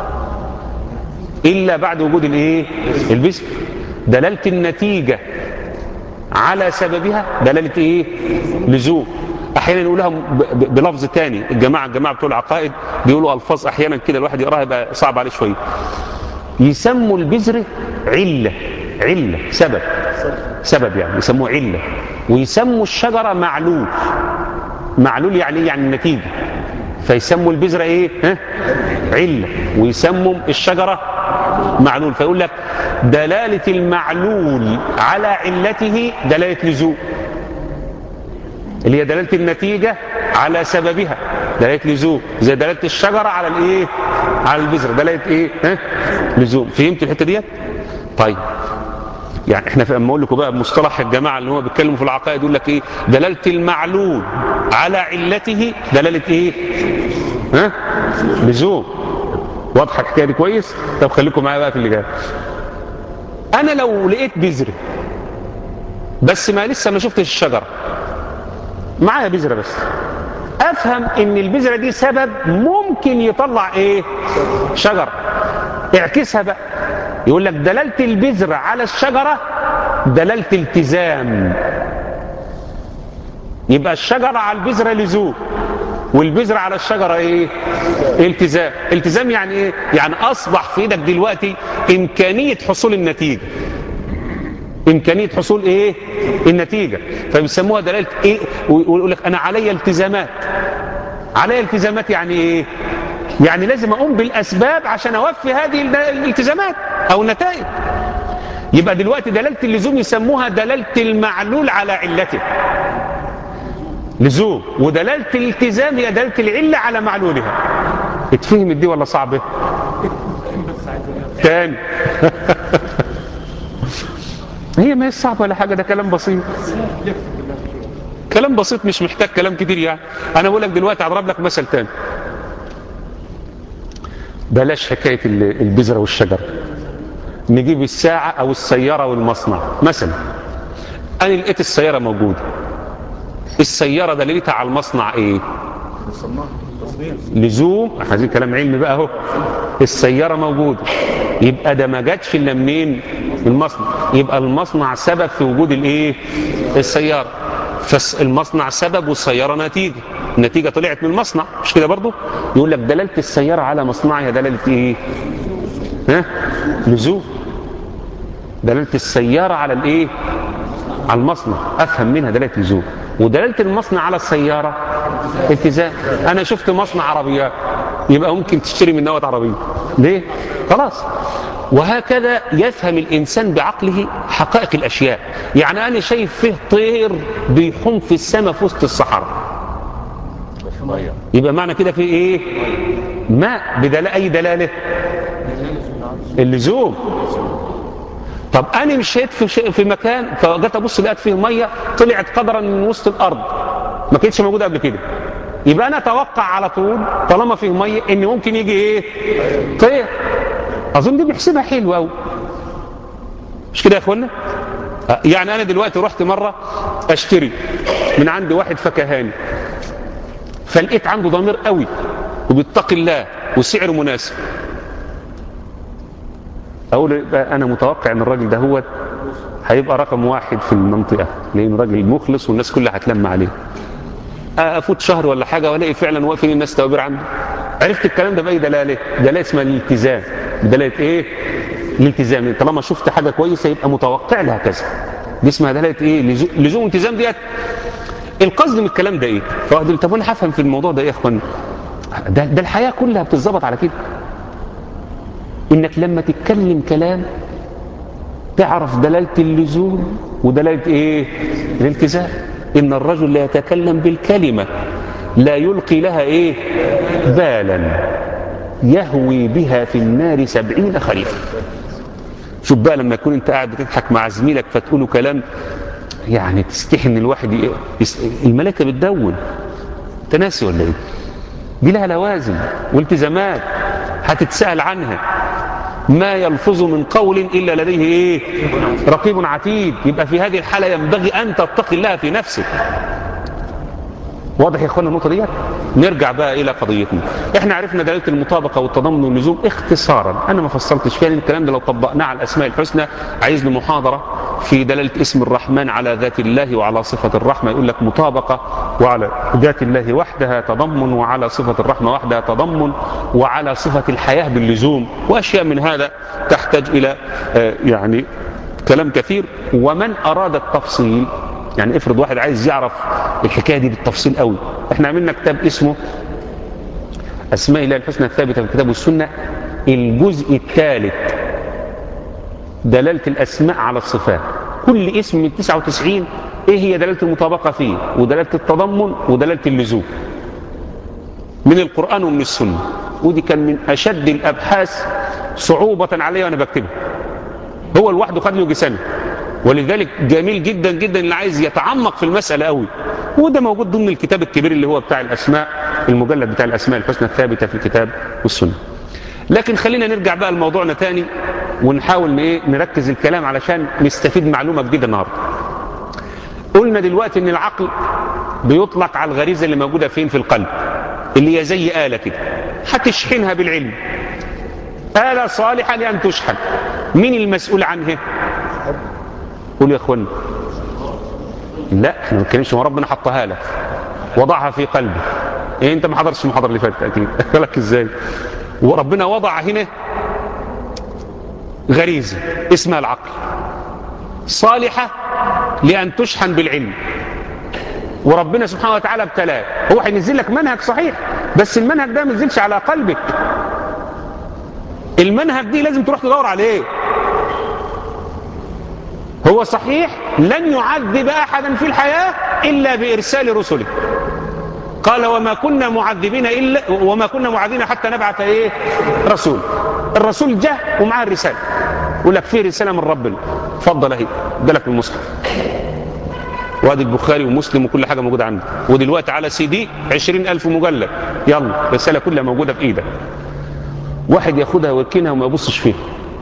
Speaker 3: الا بعد وجود الايه البذر دلاله النتيجه على سببها دلاله ايه لزوم احيانا يقولها ب- ب- بلفظ تاني الجماعه الجماعه بتوع العقائد بيقولوا الفاظ احيانا كده الواحد يقراها يبقى صعب عليه شويه يسموا البذر عله عله سبب سبب يعني يسموه عله ويسموا الشجره معلول معلول يعني إيه؟ يعني النتيجه فيسموا البذره ايه ها عله ويسموا الشجره معلول فيقول لك دلاله المعلول على علته دلاله لزوم اللي هي دلاله النتيجه على سببها دلاله لزوم زي دلاله الشجره على الايه على البذره دلاله ايه ها لزوم فهمت الحته ديت طيب يعني احنا في اما اقول لكم بقى بمصطلح الجماعه اللي هو بيتكلموا في العقائد يقول لك ايه دلاله المعلول على علته دلاله ايه ها لزوم واضحه الحكايه دي كويس طب خليكم معايا بقى في اللي جاي انا لو لقيت بذره بس ما لسه ما شفتش الشجره معايا بذره بس افهم ان البذره دي سبب ممكن يطلع ايه شجر اعكسها بقى يقول لك دلاله البذره على الشجره دلاله التزام يبقى الشجره على البذره لزوم والبذره على الشجره ايه التزام التزام يعني ايه يعني اصبح في ايدك دلوقتي امكانيه حصول النتيجه امكانيه حصول ايه النتيجه فبيسموها دلاله ايه ويقول لك انا علي التزامات علي التزامات يعني ايه يعني لازم اقوم بالاسباب عشان اوفي هذه ال- الالتزامات او النتائج يبقى دلوقتي دلاله اللزوم يسموها دلاله المعلول على علته لزوم ودلاله الالتزام هي دلاله العله على معلولها اتفهمت دي ولا صعبه تاني هي ما هي صعبه ولا حاجه ده كلام بسيط كلام بسيط مش محتاج كلام كتير يعني انا بقول لك دلوقتي هضرب لك مثل تاني بلاش حكايه ال- البذره والشجر نجيب الساعه او السياره والمصنع مثلا انا لقيت السياره موجوده السياره دليلتها على المصنع ايه لزوم احنا عايزين كلام علمي بقى اهو السياره موجوده يبقى ده ما جاتش الا منين من المصنع يبقى المصنع سبب في وجود الايه السياره فالمصنع سبب والسياره نتيجه النتيجه طلعت من المصنع مش كده برضو يقول لك دلاله السياره على مصنعها دلاله ايه ها لزوم دلاله السياره على الايه على المصنع افهم منها دلاله لزوم ودلاله المصنع على السياره التزام انا شفت مصنع عربيات يبقى ممكن تشتري من نوع عربيه ليه خلاص وهكذا يفهم الانسان بعقله حقائق الاشياء يعني انا شايف فيه طير بيحوم في السماء في وسط الصحراء يبقى معنى كده في ايه ماء بدلاله اي دلاله اللزوم طب انا مشيت في شيء في مكان فجيت ابص لقيت فيه ميه طلعت قدرا من وسط الارض ما كانتش موجوده قبل كده يبقى انا اتوقع على طول طالما فيه ميه ان ممكن يجي ايه طير اظن دي بنحسبها حلوه قوي مش كده يا اخوانا آه، يعني انا دلوقتي رحت مره اشتري من عند واحد فكهاني فلقيت عنده ضمير قوي وبيتقي الله وسعره مناسب اقول يبقى انا متوقع ان الراجل ده هو هيبقى رقم واحد في المنطقه لان راجل مخلص والناس كلها هتلم عليه افوت شهر ولا حاجه والاقي فعلا واقفين الناس توابير عنده عرفت الكلام ده باي دلاله دلاله اسمها الالتزام دلاله ايه الالتزام طالما شفت حاجه كويسه يبقى متوقع لها كذا دي اسمها دلاله ايه لزو- لزوم التزام ديت القصد من الكلام ده ايه فواحد يقول طب انا هفهم في الموضوع ده ايه يا اخوان ده, ده الحياه كلها بتتظبط على كده انك لما تتكلم كلام تعرف دلالة اللزوم ودلالة ايه الالتزام ان الرجل لا يتكلم بالكلمة لا يلقي لها ايه بالا يهوي بها في النار سبعين خريفا شوف بقى لما يكون انت قاعد بتضحك مع زميلك فتقوله كلام يعني تستحي ان الواحد ي- يس... الملائكة بتدون تناسي ولا ايه دي لها لوازم والتزامات هتتسأل عنها ما يلفظ من قول إلا لديه إيه رقيب عتيد يبقى في هذه الحالة ينبغي أن تتقي الله في نفسك واضح يا اخوانا النقطة ديت نرجع بقى إلى قضيتنا احنا عرفنا دلالة المطابقة والتضمن واللزوم اختصارا أنا ما فصلتش فيها لأن الكلام ده لو طبقناه على الأسماء الحسنى عايز له محاضرة في دلالة اسم الرحمن على ذات الله وعلى صفة الرحمة يقول لك مطابقة وعلى ذات الله وحدها تضمن وعلى صفة الرحمة وحدها تضمن وعلى صفة الحياة باللزوم وأشياء من هذا تحتاج إلى آه، يعني كلام كثير ومن أراد التفصيل يعني افرض واحد عايز يعرف الحكاية دي بالتفصيل قوي احنا عملنا كتاب اسمه أسماء الله الحسنى الثابتة في الكتاب والسنة الجزء الثالث دلالة الأسماء على الصفات كل اسم من 99 ايه هي دلالة المطابقة فيه ودلالة التضمن ودلالة اللزوم من القرآن ومن السنة ودي كان من أشد الأبحاث صعوبة علي وأنا بكتبها هو لوحده خد له يجي سنة ولذلك جميل جدا جدا اللي عايز يتعمق في المسألة قوي وده موجود ضمن الكتاب الكبير اللي هو بتاع الأسماء المجلد بتاع الأسماء الحسنى الثابتة في الكتاب والسنة لكن خلينا نرجع بقى لموضوعنا تاني ونحاول ايه نركز الكلام علشان نستفيد معلومة جديدة النهاردة قلنا دلوقتي ان العقل بيطلق على الغريزة اللي موجودة فين في القلب اللي هي زي آلة كده هتشحنها بالعلم آلة صالحة لأن تشحن مين المسؤول عنها قول يا اخوانا لا احنا ما بنتكلمش ما ربنا حطها لك وضعها في قلبك إيه انت ما حضرتش المحاضره اللي فاتت اكيد لك ازاي وربنا وضع هنا غريزه اسمها العقل صالحه لان تشحن بالعلم وربنا سبحانه وتعالى ابتلاه هو هينزل لك منهج صحيح بس المنهج ده ما ينزلش على قلبك المنهج دي لازم تروح تدور عليه هو صحيح لن يعذب احدا في الحياه الا بارسال رسله قال وما كنا معذبين الا وما كنا معذبين حتى نبعث ايه رسول الرسول جاء ومعاه الرساله يقول لك في رساله من ربنا اتفضل اهي ادالك المصحف وادي البخاري ومسلم وكل حاجه موجوده عندك ودلوقتي على سي دي 20000 مجلد يلا الرساله كلها موجوده في ايدك واحد ياخدها ويركنها وما يبصش فيها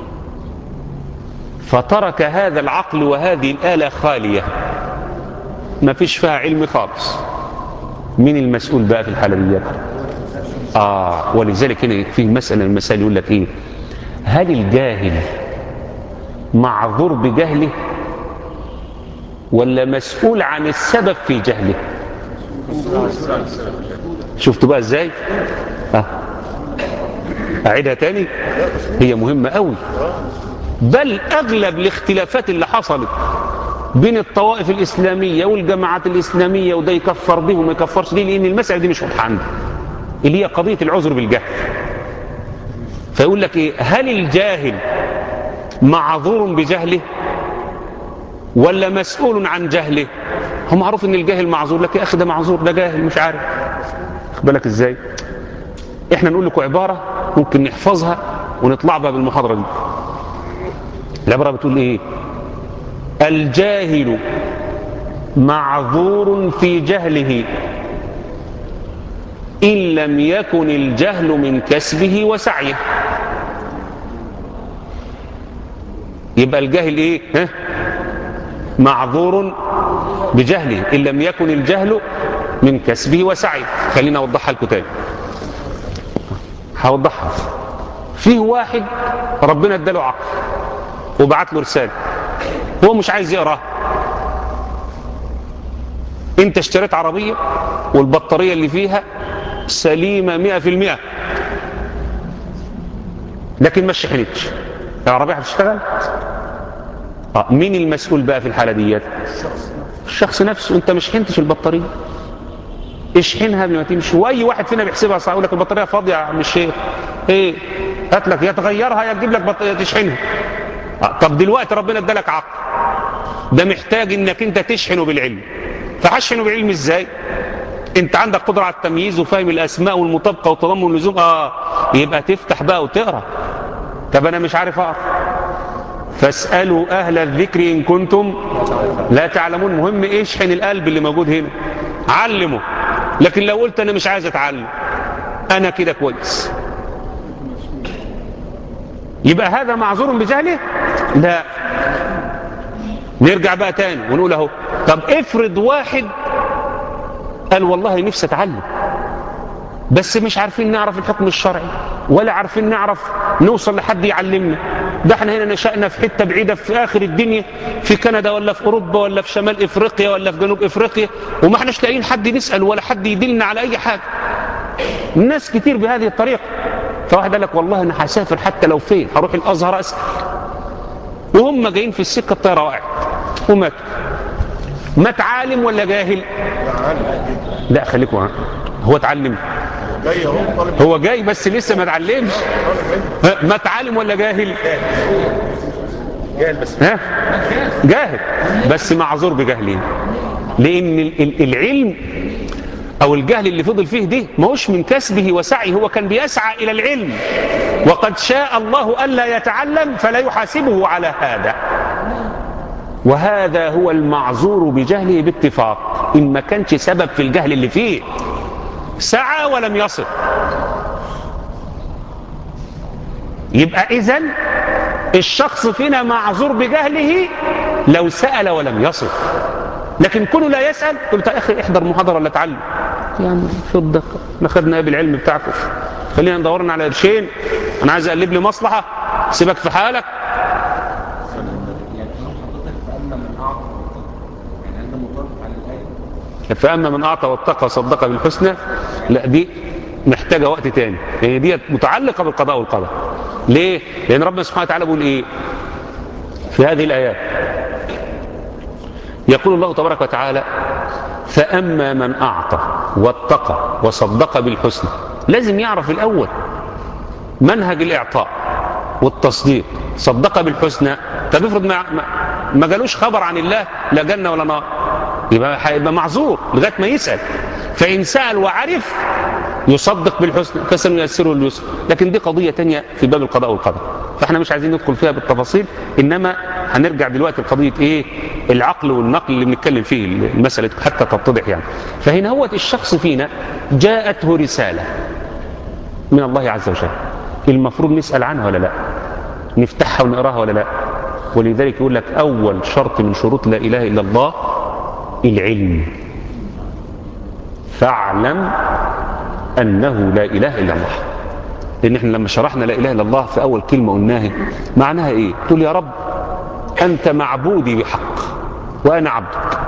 Speaker 3: فترك هذا العقل وهذه الآلة خالية ما فيش فيها علم خالص مين المسؤول بقى في الحالة دي آه ولذلك هنا في مسألة من المسائل يقول لك إيه هل الجاهل معذور بجهله ولا مسؤول عن السبب في جهله شفتوا بقى ازاي آه. اعيدها تاني هي مهمة قوي بل اغلب الاختلافات اللي حصلت بين الطوائف الاسلامية والجماعات الاسلامية وده يكفر به وما يكفرش دي لان المسألة دي مش واضحة عنده اللي هي قضية العذر بالجهل فيقول لك ايه هل الجاهل معذور بجهله ولا مسؤول عن جهله هو معروف ان الجاهل معذور لك يا اخي ده معذور ده جاهل مش عارف خد بالك ازاي احنا نقول لكم عبارة ممكن نحفظها ونطلع بها بالمحاضرة دي العبارة بتقول ايه الجاهل معذور في جهله إن لم يكن الجهل من كسبه وسعيه يبقى الجاهل ايه ها؟ معذور بجهله إن لم يكن الجهل من كسبه وسعيه خلينا أوضحها لكم تاني هوضحها فيه واحد ربنا اداله عقل وبعت له رسالة هو مش عايز يقراها انت اشتريت عربية والبطارية اللي فيها سليمة مئة في المئة لكن ما شحنتش العربية هتشتغل آه. مين المسؤول بقى في الحالة ديت الشخص نفسه انت مش شحنتش البطارية اشحنها قبل ما تمشي واي واحد فينا بيحسبها صح يقول لك البطاريه فاضيه يا عم الشيخ ايه هات لك يا تغيرها يا تجيب لك بطاريه تشحنها آه. طب دلوقتي ربنا ادالك عقل ده محتاج انك انت تشحنه بالعلم فهشحنه بالعلم ازاي انت عندك قدره على التمييز وفهم الاسماء والمطابقه والتضمن واللزوم اه يبقى تفتح بقى وتقرا طب انا مش عارف اقرا فاسالوا اهل الذكر ان كنتم لا تعلمون مهم اشحن القلب اللي موجود هنا علمه لكن لو قلت انا مش عايز اتعلم انا كده كويس يبقى هذا معذور بجهله لا نرجع بقى تاني ونقول اهو طب افرض واحد قال والله نفسي اتعلم بس مش عارفين نعرف الحكم الشرعي ولا عارفين نعرف نوصل لحد يعلمنا ده احنا هنا نشأنا في حتة بعيدة في آخر الدنيا في كندا ولا في أوروبا ولا في شمال إفريقيا ولا في جنوب إفريقيا وما احناش لاقيين حد نسأل ولا حد يدلنا على أي حاجة الناس كتير بهذه الطريقة فواحد قال لك والله أنا هسافر حتى لو فين هروح الأزهر أسأل وهم جايين في السكة الطيارة وقعت وماتوا مات عالم ولا جاهل لا خليكم معايا. هو اتعلم
Speaker 6: جاي اهو طالب
Speaker 3: هو جاي بس لسه ما اتعلمش ها، مات عالم ولا جاهل
Speaker 6: جاهل بس
Speaker 3: ها جاهل بس معذور بجهله لان ال- ال- العلم او الجهل اللي فضل فيه ده ما هوش من كسبه وسعيه هو كان بيسعى الى العلم وقد شاء الله الا يتعلم فلا يحاسبه على هذا وهذا هو المعذور بجهله باتفاق ان ما كانش سبب في الجهل اللي فيه سعى ولم يصل يبقى اذا الشخص فينا معذور بجهله لو سأل ولم يصل لكن كونه لا يسأل قلت يا أخي احضر محاضرة ولا اتعلم يا عم شو الدقة احنا خدنا بالعلم بتاعكم خلينا ندورنا على قرشين انا عايز اقلب لي مصلحة سيبك في حالك فأما من أعطى واتقى وصدق بالحسنى لا دي محتاجة وقت تاني يعني دي متعلقة بالقضاء والقدر ليه؟ لأن ربنا سبحانه وتعالى بيقول إيه في هذه الآيات يقول الله تبارك وتعالى فأما من أعطى واتقى وصدق بالحسنى لازم يعرف الأول منهج الإعطاء والتصديق صدق بالحسنى طب افرض ما, ما, ما جالوش خبر عن الله لا جنة ولا نار يبقى هيبقى معذور لغايه ما يسال فان سال وعرف يصدق بالحسنى فسنيسره لليسر لكن دي قضيه تانية في باب القضاء والقدر فاحنا مش عايزين ندخل فيها بالتفاصيل انما هنرجع دلوقتي لقضيه ايه العقل والنقل اللي بنتكلم فيه المساله حتى تتضح يعني فهنا هو الشخص فينا جاءته رساله من الله عز وجل المفروض نسال عنها ولا لا نفتحها ونقراها ولا لا ولذلك يقول لك اول شرط من شروط لا اله الا الله العلم فاعلم أنه لا إله إلا الله لأن احنا لما شرحنا لا إله إلا الله في أول كلمة قلناها معناها إيه تقول يا رب أنت معبودي بحق وأنا عبدك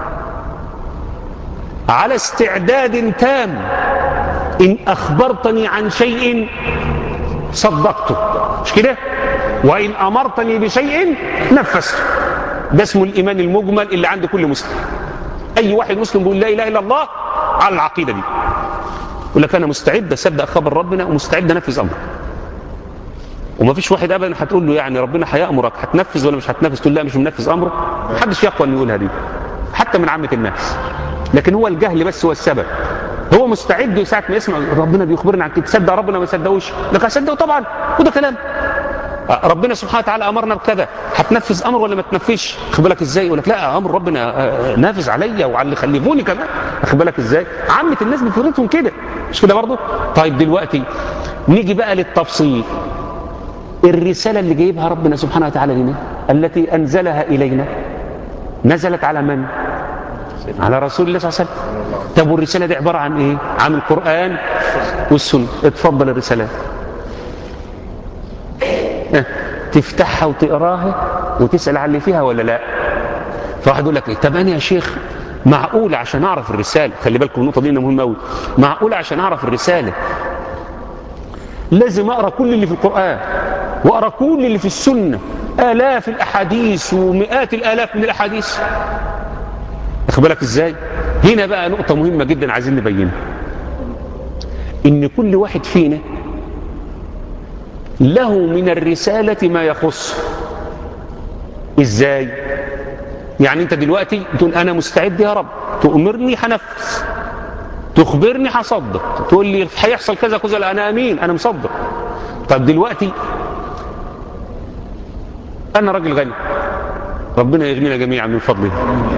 Speaker 3: على استعداد تام إن أخبرتني عن شيء صدقته مش كده وإن أمرتني بشيء نفذته ده اسمه الإيمان المجمل اللي عند كل مسلم أي واحد مسلم بيقول لا إله إلا الله على العقيدة دي يقول لك أنا مستعد أصدق خبر ربنا ومستعد أنفذ أمره وما فيش واحد ابدا هتقول له يعني ربنا هيامرك هتنفذ ولا مش هتنفذ تقول لا مش منفذ امره محدش يقوى انه يقولها دي حتى من عامه الناس لكن هو الجهل بس هو السبب هو مستعد ساعه ما يسمع ربنا بيخبرنا عن كده تصدق ربنا ما صدقوش لك هصدقه طبعا وده كلام ربنا سبحانه وتعالى امرنا بكذا هتنفذ امر ولا ما تنفذش خد بالك ازاي يقول لك لا امر ربنا آه، نافذ عليا وعلى اللي خلفوني كمان خد بالك ازاي عامه الناس بفطرتهم كده مش كده برضه طيب دلوقتي نيجي بقى للتفصيل الرساله اللي جايبها ربنا سبحانه وتعالى لنا التي انزلها الينا نزلت على من على رسول الله صلى الله عليه وسلم طب والرساله دي عباره عن ايه عن القران والسنه اتفضل الرسالات اه، تفتحها وتقراها وتسال على اللي فيها ولا لا فواحد يقول لك ايه طب انا يا شيخ معقول عشان اعرف الرساله خلي بالكم النقطه دي إنها مهمه قوي معقول عشان اعرف الرساله لازم اقرا كل اللي في القران واقرا كل اللي في السنه الاف الاحاديث ومئات الالاف من الاحاديث واخد بالك ازاي هنا بقى نقطه مهمه جدا عايزين نبينها ان كل واحد فينا له من الرساله ما يخصه ازاي يعني انت دلوقتي تقول انا مستعد يا رب تؤمرني هنفذ تخبرني هصدق تقول لي هيحصل كذا كذا لا انا امين انا مصدق طب دلوقتي انا راجل غني ربنا يغنينا جميعا من فضله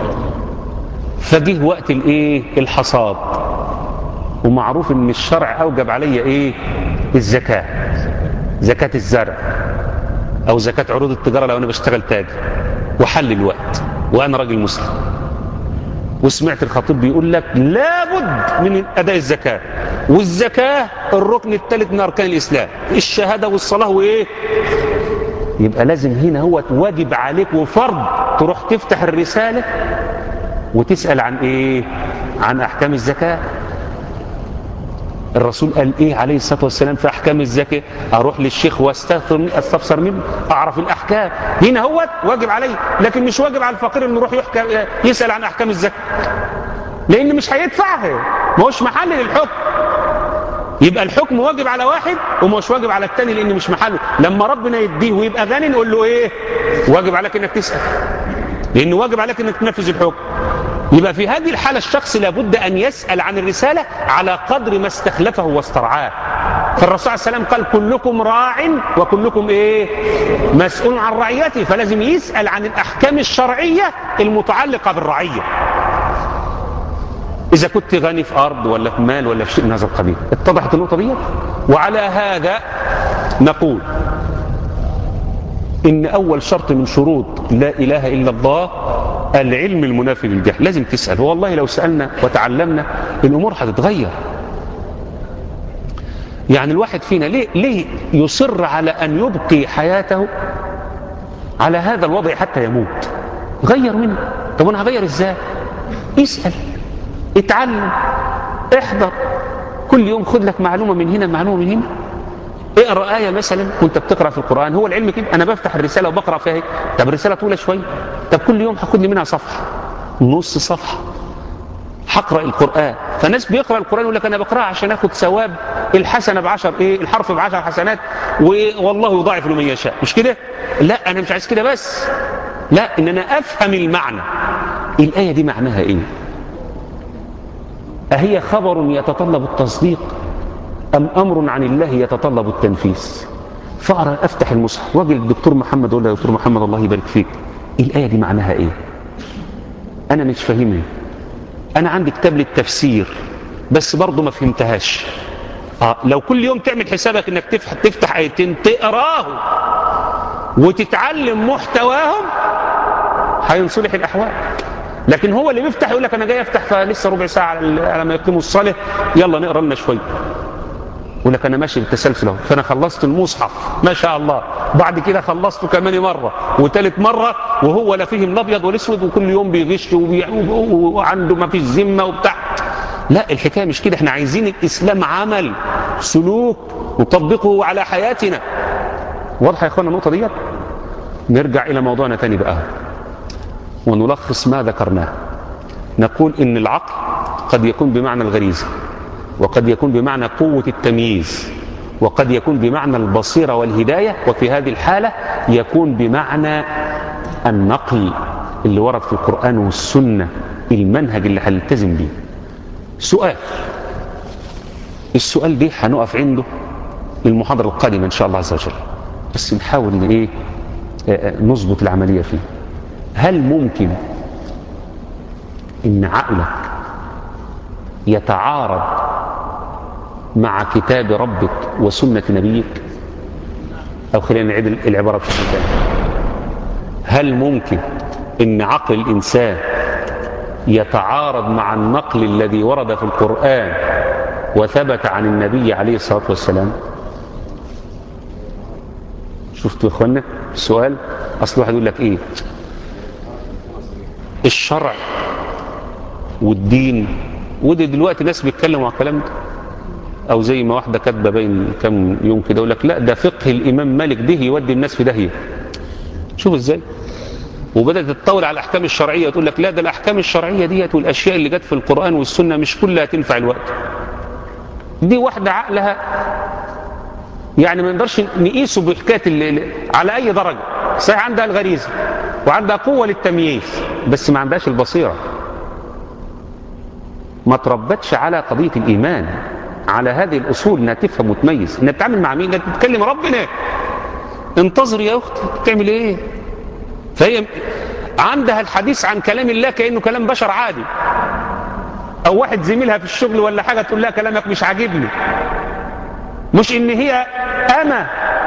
Speaker 3: فجه وقت الايه الحصاد ومعروف ان الشرع اوجب علي ايه الزكاه زكاه الزرع او زكاه عروض التجاره لو انا بشتغل تاجر وحل الوقت وانا راجل مسلم وسمعت الخطيب بيقول لك لابد من اداء الزكاه والزكاه الركن الثالث من اركان الاسلام الشهاده والصلاه وايه يبقى لازم هنا هو واجب عليك وفرض تروح تفتح الرساله وتسال عن ايه عن احكام الزكاه الرسول قال ايه عليه الصلاه والسلام في احكام الزكاه اروح للشيخ واستفسر استفسر منه اعرف الاحكام هنا هو واجب عليه لكن مش واجب على الفقير انه يروح يحكم يسال عن احكام الزكاه لان مش هيدفعها ما هوش محل للحكم يبقى الحكم واجب على واحد ومش واجب على الثاني لان مش محله لما ربنا يديه ويبقى غني نقول له ايه واجب عليك انك تسال لانه واجب عليك انك تنفذ الحكم يبقى في هذه الحالة الشخص لابد أن يسأل عن الرسالة على قدر ما استخلفه واسترعاه فالرسول عليه السلام قال كلكم راع وكلكم ايه مسؤول عن رعيته فلازم يسأل عن الأحكام الشرعية المتعلقة بالرعية إذا كنت غني في أرض ولا في مال ولا في شيء من هذا القبيل اتضحت النقطة دي وعلى هذا نقول إن أول شرط من شروط لا إله إلا الله العلم المنافي للجهل لازم تسأل والله لو سألنا وتعلمنا الأمور هتتغير يعني الواحد فينا ليه, ليه يصر على أن يبقي حياته على هذا الوضع حتى يموت غير منه طب أنا هغير إزاي اسأل اتعلم احضر كل يوم خد لك معلومة من هنا معلومة من هنا اقرا آية مثلا وانت بتقرا في القرآن هو العلم كده انا بفتح الرسالة وبقرا فيها إيه؟ طب الرسالة طويلة شوية طب كل يوم هاخد لي منها صفحة نص صفحة هقرا القرآن فناس بيقرا القرآن يقول لك انا بقراه عشان اخد ثواب الحسنة بعشر ايه الحرف بعشر حسنات والله يضاعف لمن يشاء مش كده لا انا مش عايز كده بس لا ان انا افهم المعنى الآية دي معناها ايه أهي خبر يتطلب التصديق أم أمر عن الله يتطلب التنفيذ فأرى أفتح المصحف واجي الدكتور محمد أقول له يا دكتور محمد الله يبارك فيك الآية دي معناها إيه أنا مش فاهمها أنا عندي كتاب للتفسير بس برضه ما فهمتهاش آه لو كل يوم تعمل حسابك انك تفتح تفتح ايتين تقراهم وتتعلم محتواهم هينصلح الاحوال لكن هو اللي بيفتح يقول لك انا جاي افتح فلسه ربع ساعه على على ما يقيموا الصلاه يلا نقرا لنا شويه يقول لك انا ماشي بالتسلسل اهو فانا خلصت المصحف ما شاء الله بعد كده خلصته كمان مره وثالث مره وهو لا فيهم الابيض والاسود وكل يوم بيغش وبي- وعنده ما فيش ذمه وبتاع لا الحكايه مش كده احنا عايزين الاسلام عمل سلوك نطبقه على حياتنا واضحه يا اخوانا النقطه ديت نرجع الى موضوعنا تاني بقى ونلخص ما ذكرناه نقول ان العقل قد يكون بمعنى الغريزه وقد يكون بمعنى قوه التمييز وقد يكون بمعنى البصيره والهدايه وفي هذه الحاله يكون بمعنى النقل اللي ورد في القران والسنه المنهج اللي هنلتزم بيه سؤال السؤال ده هنقف عنده المحاضره القادمه ان شاء الله عز وجل بس نحاول ان ايه آه، آه، نظبط العمليه فيه هل ممكن ان عقلك يتعارض مع كتاب ربك وسنه نبيك او خلينا نعيد العباره بشكل ثاني هل ممكن ان عقل الانسان يتعارض مع النقل الذي ورد في القران وثبت عن النبي عليه الصلاه والسلام شفتوا يا اخوانا السؤال اصل واحد يقول لك ايه الشرع والدين ودي دلوقتي ناس بيتكلموا على الكلام ده او زي ما واحده كاتبه بين كام يوم كده يقول لك لا ده فقه الامام مالك ده يودي الناس في داهيه شوف ازاي وبدات تتطور على الاحكام الشرعيه وتقول لك لا ده الاحكام الشرعيه ديت والاشياء اللي جت في القران والسنه مش كلها تنفع الوقت دي واحده عقلها يعني ما نقدرش نقيسه بحكايه ال- ال- على اي درجه صحيح عندها الغريزه وعندها قوه للتمييز بس ما عندهاش البصيره ما تربتش على قضيه الايمان على هذه الاصول انها تفهم وتميز انها بتتعامل مع مين انها بتتكلم ربنا انتظر يا اختي بتعمل ايه فهي عندها الحديث عن كلام الله كانه كلام بشر عادي او واحد زميلها في الشغل ولا حاجه تقول لها كلامك مش عاجبني مش ان هي انا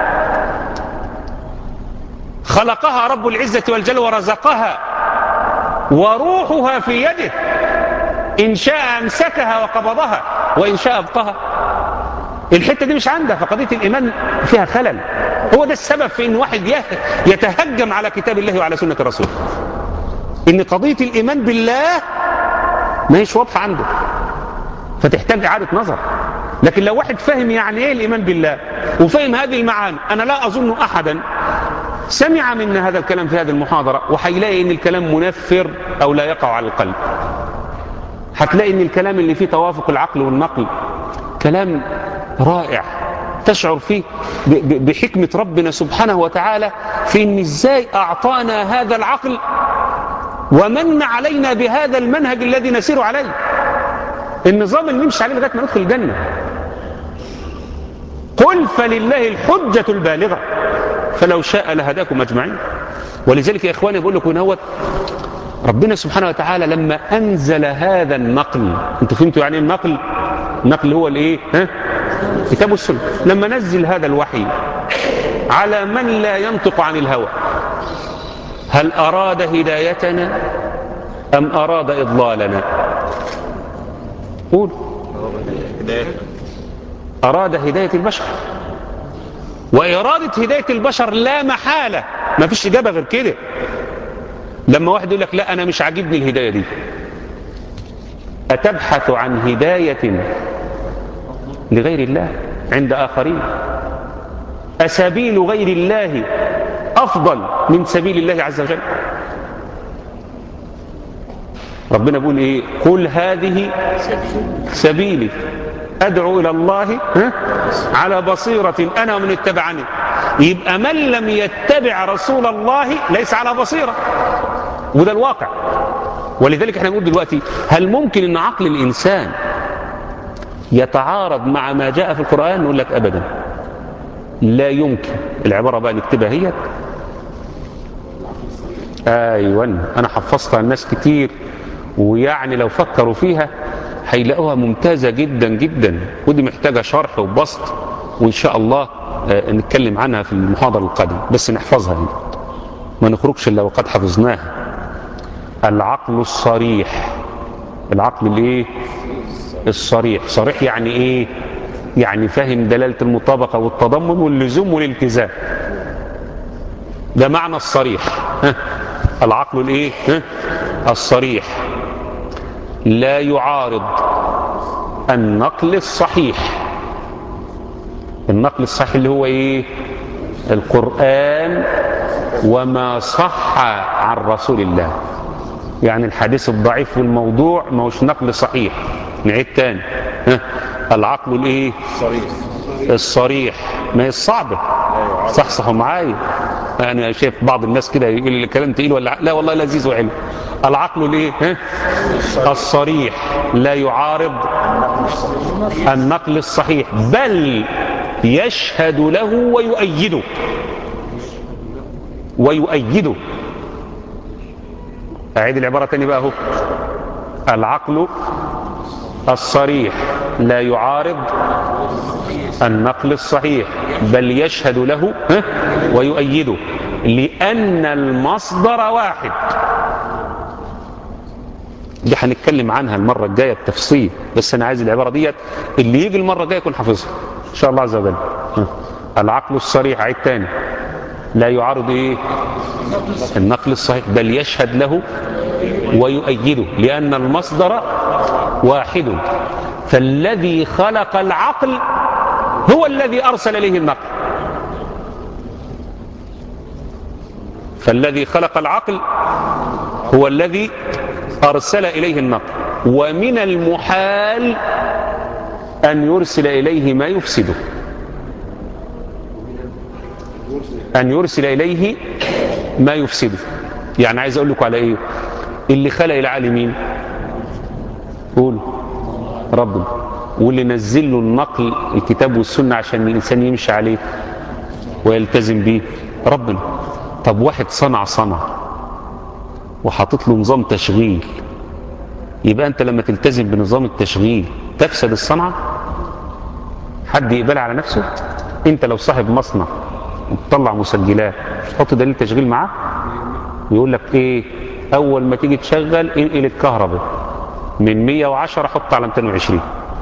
Speaker 3: خلقها رب العزه والجل ورزقها وروحها في يده ان شاء امسكها وقبضها وان شاء ابقاها الحته دي مش عندها فقضيه الايمان فيها خلل هو ده السبب في ان واحد يه- يتهجم على كتاب الله وعلى سنه رسوله ان قضيه الايمان بالله ما هيش واضحه عنده فتحتاج اعاده نظر لكن لو واحد فهم يعني ايه الايمان بالله وفهم هذه المعاني انا لا اظن احدا سمع منا هذا الكلام في هذه المحاضره وهيلاقي ان الكلام منفر او لا يقع على القلب هتلاقي ان الكلام اللي فيه توافق العقل والنقل كلام رائع تشعر فيه ب- ب- بحكمة ربنا سبحانه وتعالى في ان ازاي اعطانا هذا العقل ومن علينا بهذا المنهج الذي نسير عليه النظام اللي نمشي عليه لغايه ما ندخل الجنه قل فلله الحجه البالغه فلو شاء لهداكم اجمعين ولذلك يا اخواني بقول لكم هو ربنا سبحانه وتعالى لما انزل هذا النقل انتوا فهمتوا يعني ايه النقل النقل هو الايه ها كتاب السنه لما نزل هذا الوحي على من لا ينطق عن الهوى هل اراد هدايتنا ام اراد اضلالنا قول اراد هدايه البشر واراده هدايه البشر لا محاله ما فيش اجابه غير كده لما واحد يقول لك لا انا مش عاجبني الهدايه دي اتبحث عن هدايه لغير الله عند اخرين اسابيل غير الله افضل من سبيل الله عز وجل ربنا بيقول ايه قل هذه سبيلي ادعو الى الله ها؟ على بصيره انا ومن اتبعني يبقى من لم يتبع رسول الله ليس على بصيره وده الواقع ولذلك احنا بنقول دلوقتي هل ممكن ان عقل الانسان يتعارض مع ما جاء في القران نقول لك ابدا لا يمكن العباره بقى نكتبها هي ايوه انا حفظتها الناس كتير ويعني لو فكروا فيها هيلاقوها ممتازه جدا جدا ودي محتاجه شرح وبسط وان شاء الله آه، نتكلم عنها في المحاضره القادمه بس نحفظها هنا ما نخرجش الا وقد حفظناها العقل الصريح العقل الايه الصريح صريح يعني ايه يعني فاهم دلالة المطابقة والتضمن واللزوم والالتزام ده معنى الصريح ها؟ العقل الايه ها؟ الصريح لا يعارض النقل الصحيح النقل الصحيح اللي هو ايه القرآن وما صح عن رسول الله يعني الحديث الضعيف والموضوع ما هوش نقل صحيح نعيد تاني ها؟ العقل الايه
Speaker 6: صريح
Speaker 3: الصريح ما هي الصعبة صحصحوا معايا انا شايف بعض الناس كده يقول لي الكلام تقيل ولا لا والله لذيذ وحلو العقل الايه ها؟ الصريح لا يعارض النقل الصحيح بل يشهد له ويؤيده ويؤيده أعيد العبارة تاني بقى اهو العقل الصريح لا يعارض النقل الصحيح بل يشهد له ها؟ ويؤيده لأن المصدر واحد دي هنتكلم عنها المرة الجاية بتفصيل بس أنا عايز العبارة ديت اللي يجي المرة الجاية يكون حافظها إن شاء الله عز وجل ها. العقل الصريح عيد تاني لا يعارض إيه النقل الصحيح بل يشهد له ويؤيده لأن المصدر واحد فالذي خلق العقل هو الذي أرسل إليه النقل فالذي خلق العقل هو الذي أرسل إليه النقل ومن المحال أن يرسل إليه ما يفسده أن يرسل إليه ما يفسده يعني عايز أقول لكم على إيه اللي خلق العقل مين قولوا ربنا واللي نزل له النقل الكتاب والسنة عشان الإنسان يمشي عليه ويلتزم بيه ربنا طب واحد صنع صنع وحاطط له نظام تشغيل يبقى أنت لما تلتزم بنظام التشغيل تفسد الصنعة حد يقبلها على نفسه أنت لو صاحب مصنع وتطلع مسجلات تحط دليل تشغيل معاه يقول لك ايه اول ما تيجي تشغل انقل الكهرباء من 110 حط على 220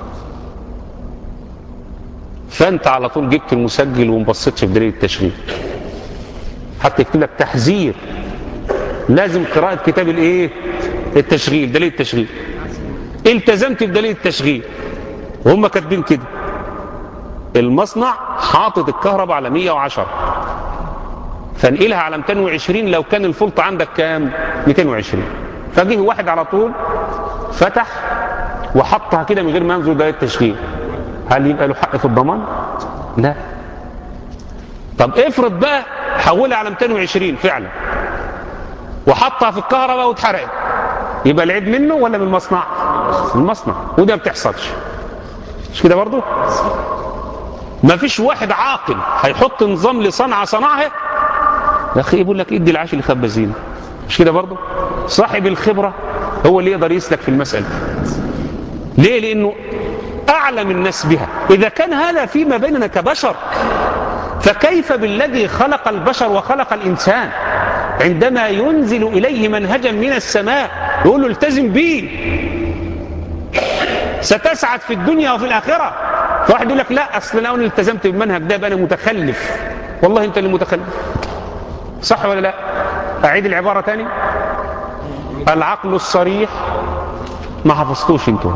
Speaker 3: فانت على طول جبت المسجل وما بصيتش في دليل التشغيل حتى يكتب لك تحذير لازم قراءة كتاب الايه التشغيل دليل التشغيل التزمت بدليل التشغيل وهم كاتبين كده المصنع حاطط الكهرباء على 110 فانقلها على 220 لو كان الفولت عندك كام 220 فجه واحد على طول فتح وحطها كده من غير ما ينظر دليل التشغيل هل يبقى له حق في الضمان لا طب افرض بقى حولها على 220 فعلا وحطها في الكهرباء واتحرقت يبقى العيب منه ولا من المصنع من المصنع وده ما بتحصلش مش كده برضه ما فيش واحد عاقل هيحط نظام لصنعة صنعها يا اخي يقول لك ادي العاش لخبازين مش كده برضه صاحب الخبرة هو اللي يقدر يسلك في المسألة ليه لانه اعلم الناس بها اذا كان هذا فيما بيننا كبشر فكيف بالذي خلق البشر وخلق الانسان عندما ينزل اليه منهجا من السماء يقول له التزم به ستسعد في الدنيا وفي الاخره فواحد يقول لك لا اصل لو انا التزمت بالمنهج ده يبقى انا متخلف والله انت اللي متخلف صح ولا لا اعيد العباره تاني العقل الصريح ما حفظتوش انتوا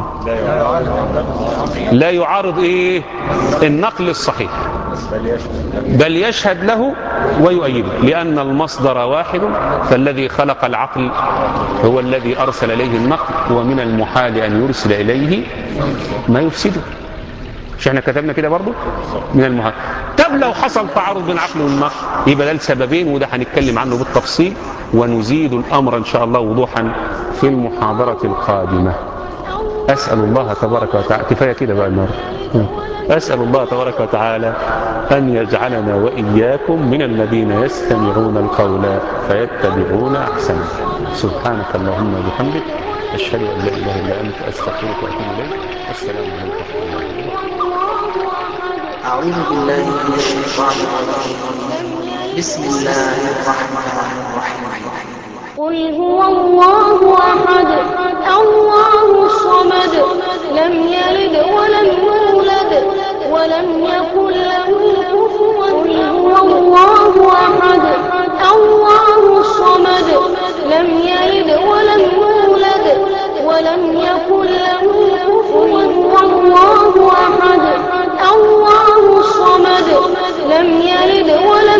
Speaker 3: لا يعارض ايه النقل الصحيح بل يشهد له ويؤيده لأن المصدر واحد فالذي خلق العقل هو الذي أرسل إليه النقل ومن المحال أن يرسل إليه ما يفسده مش احنا كتبنا كده برضو من المحال طب لو حصل تعارض بين العقل والنقل يبقى ده لسببين وده هنتكلم عنه بالتفصيل ونزيد الأمر إن شاء الله وضوحا في المحاضرة القادمة أسأل الله تبارك وتعالى كفاية كده بقى النهارده أسأل الله تبارك وتعالى أن يجعلنا وإياكم من الذين يستمعون القول فيتبعون أحسنه سبحانك اللهم وبحمدك أشهد أن لا إله إلا أنت أستغفرك وأتوب إليك السلام عليكم ورحمة الله وبركاته
Speaker 1: أعوذ بالله من الشيطان الرجيم بسم الله الرحمن الرحيم
Speaker 2: قل هو الله أحد الله الصمد لم يلد ولم يولد لم يلد ولم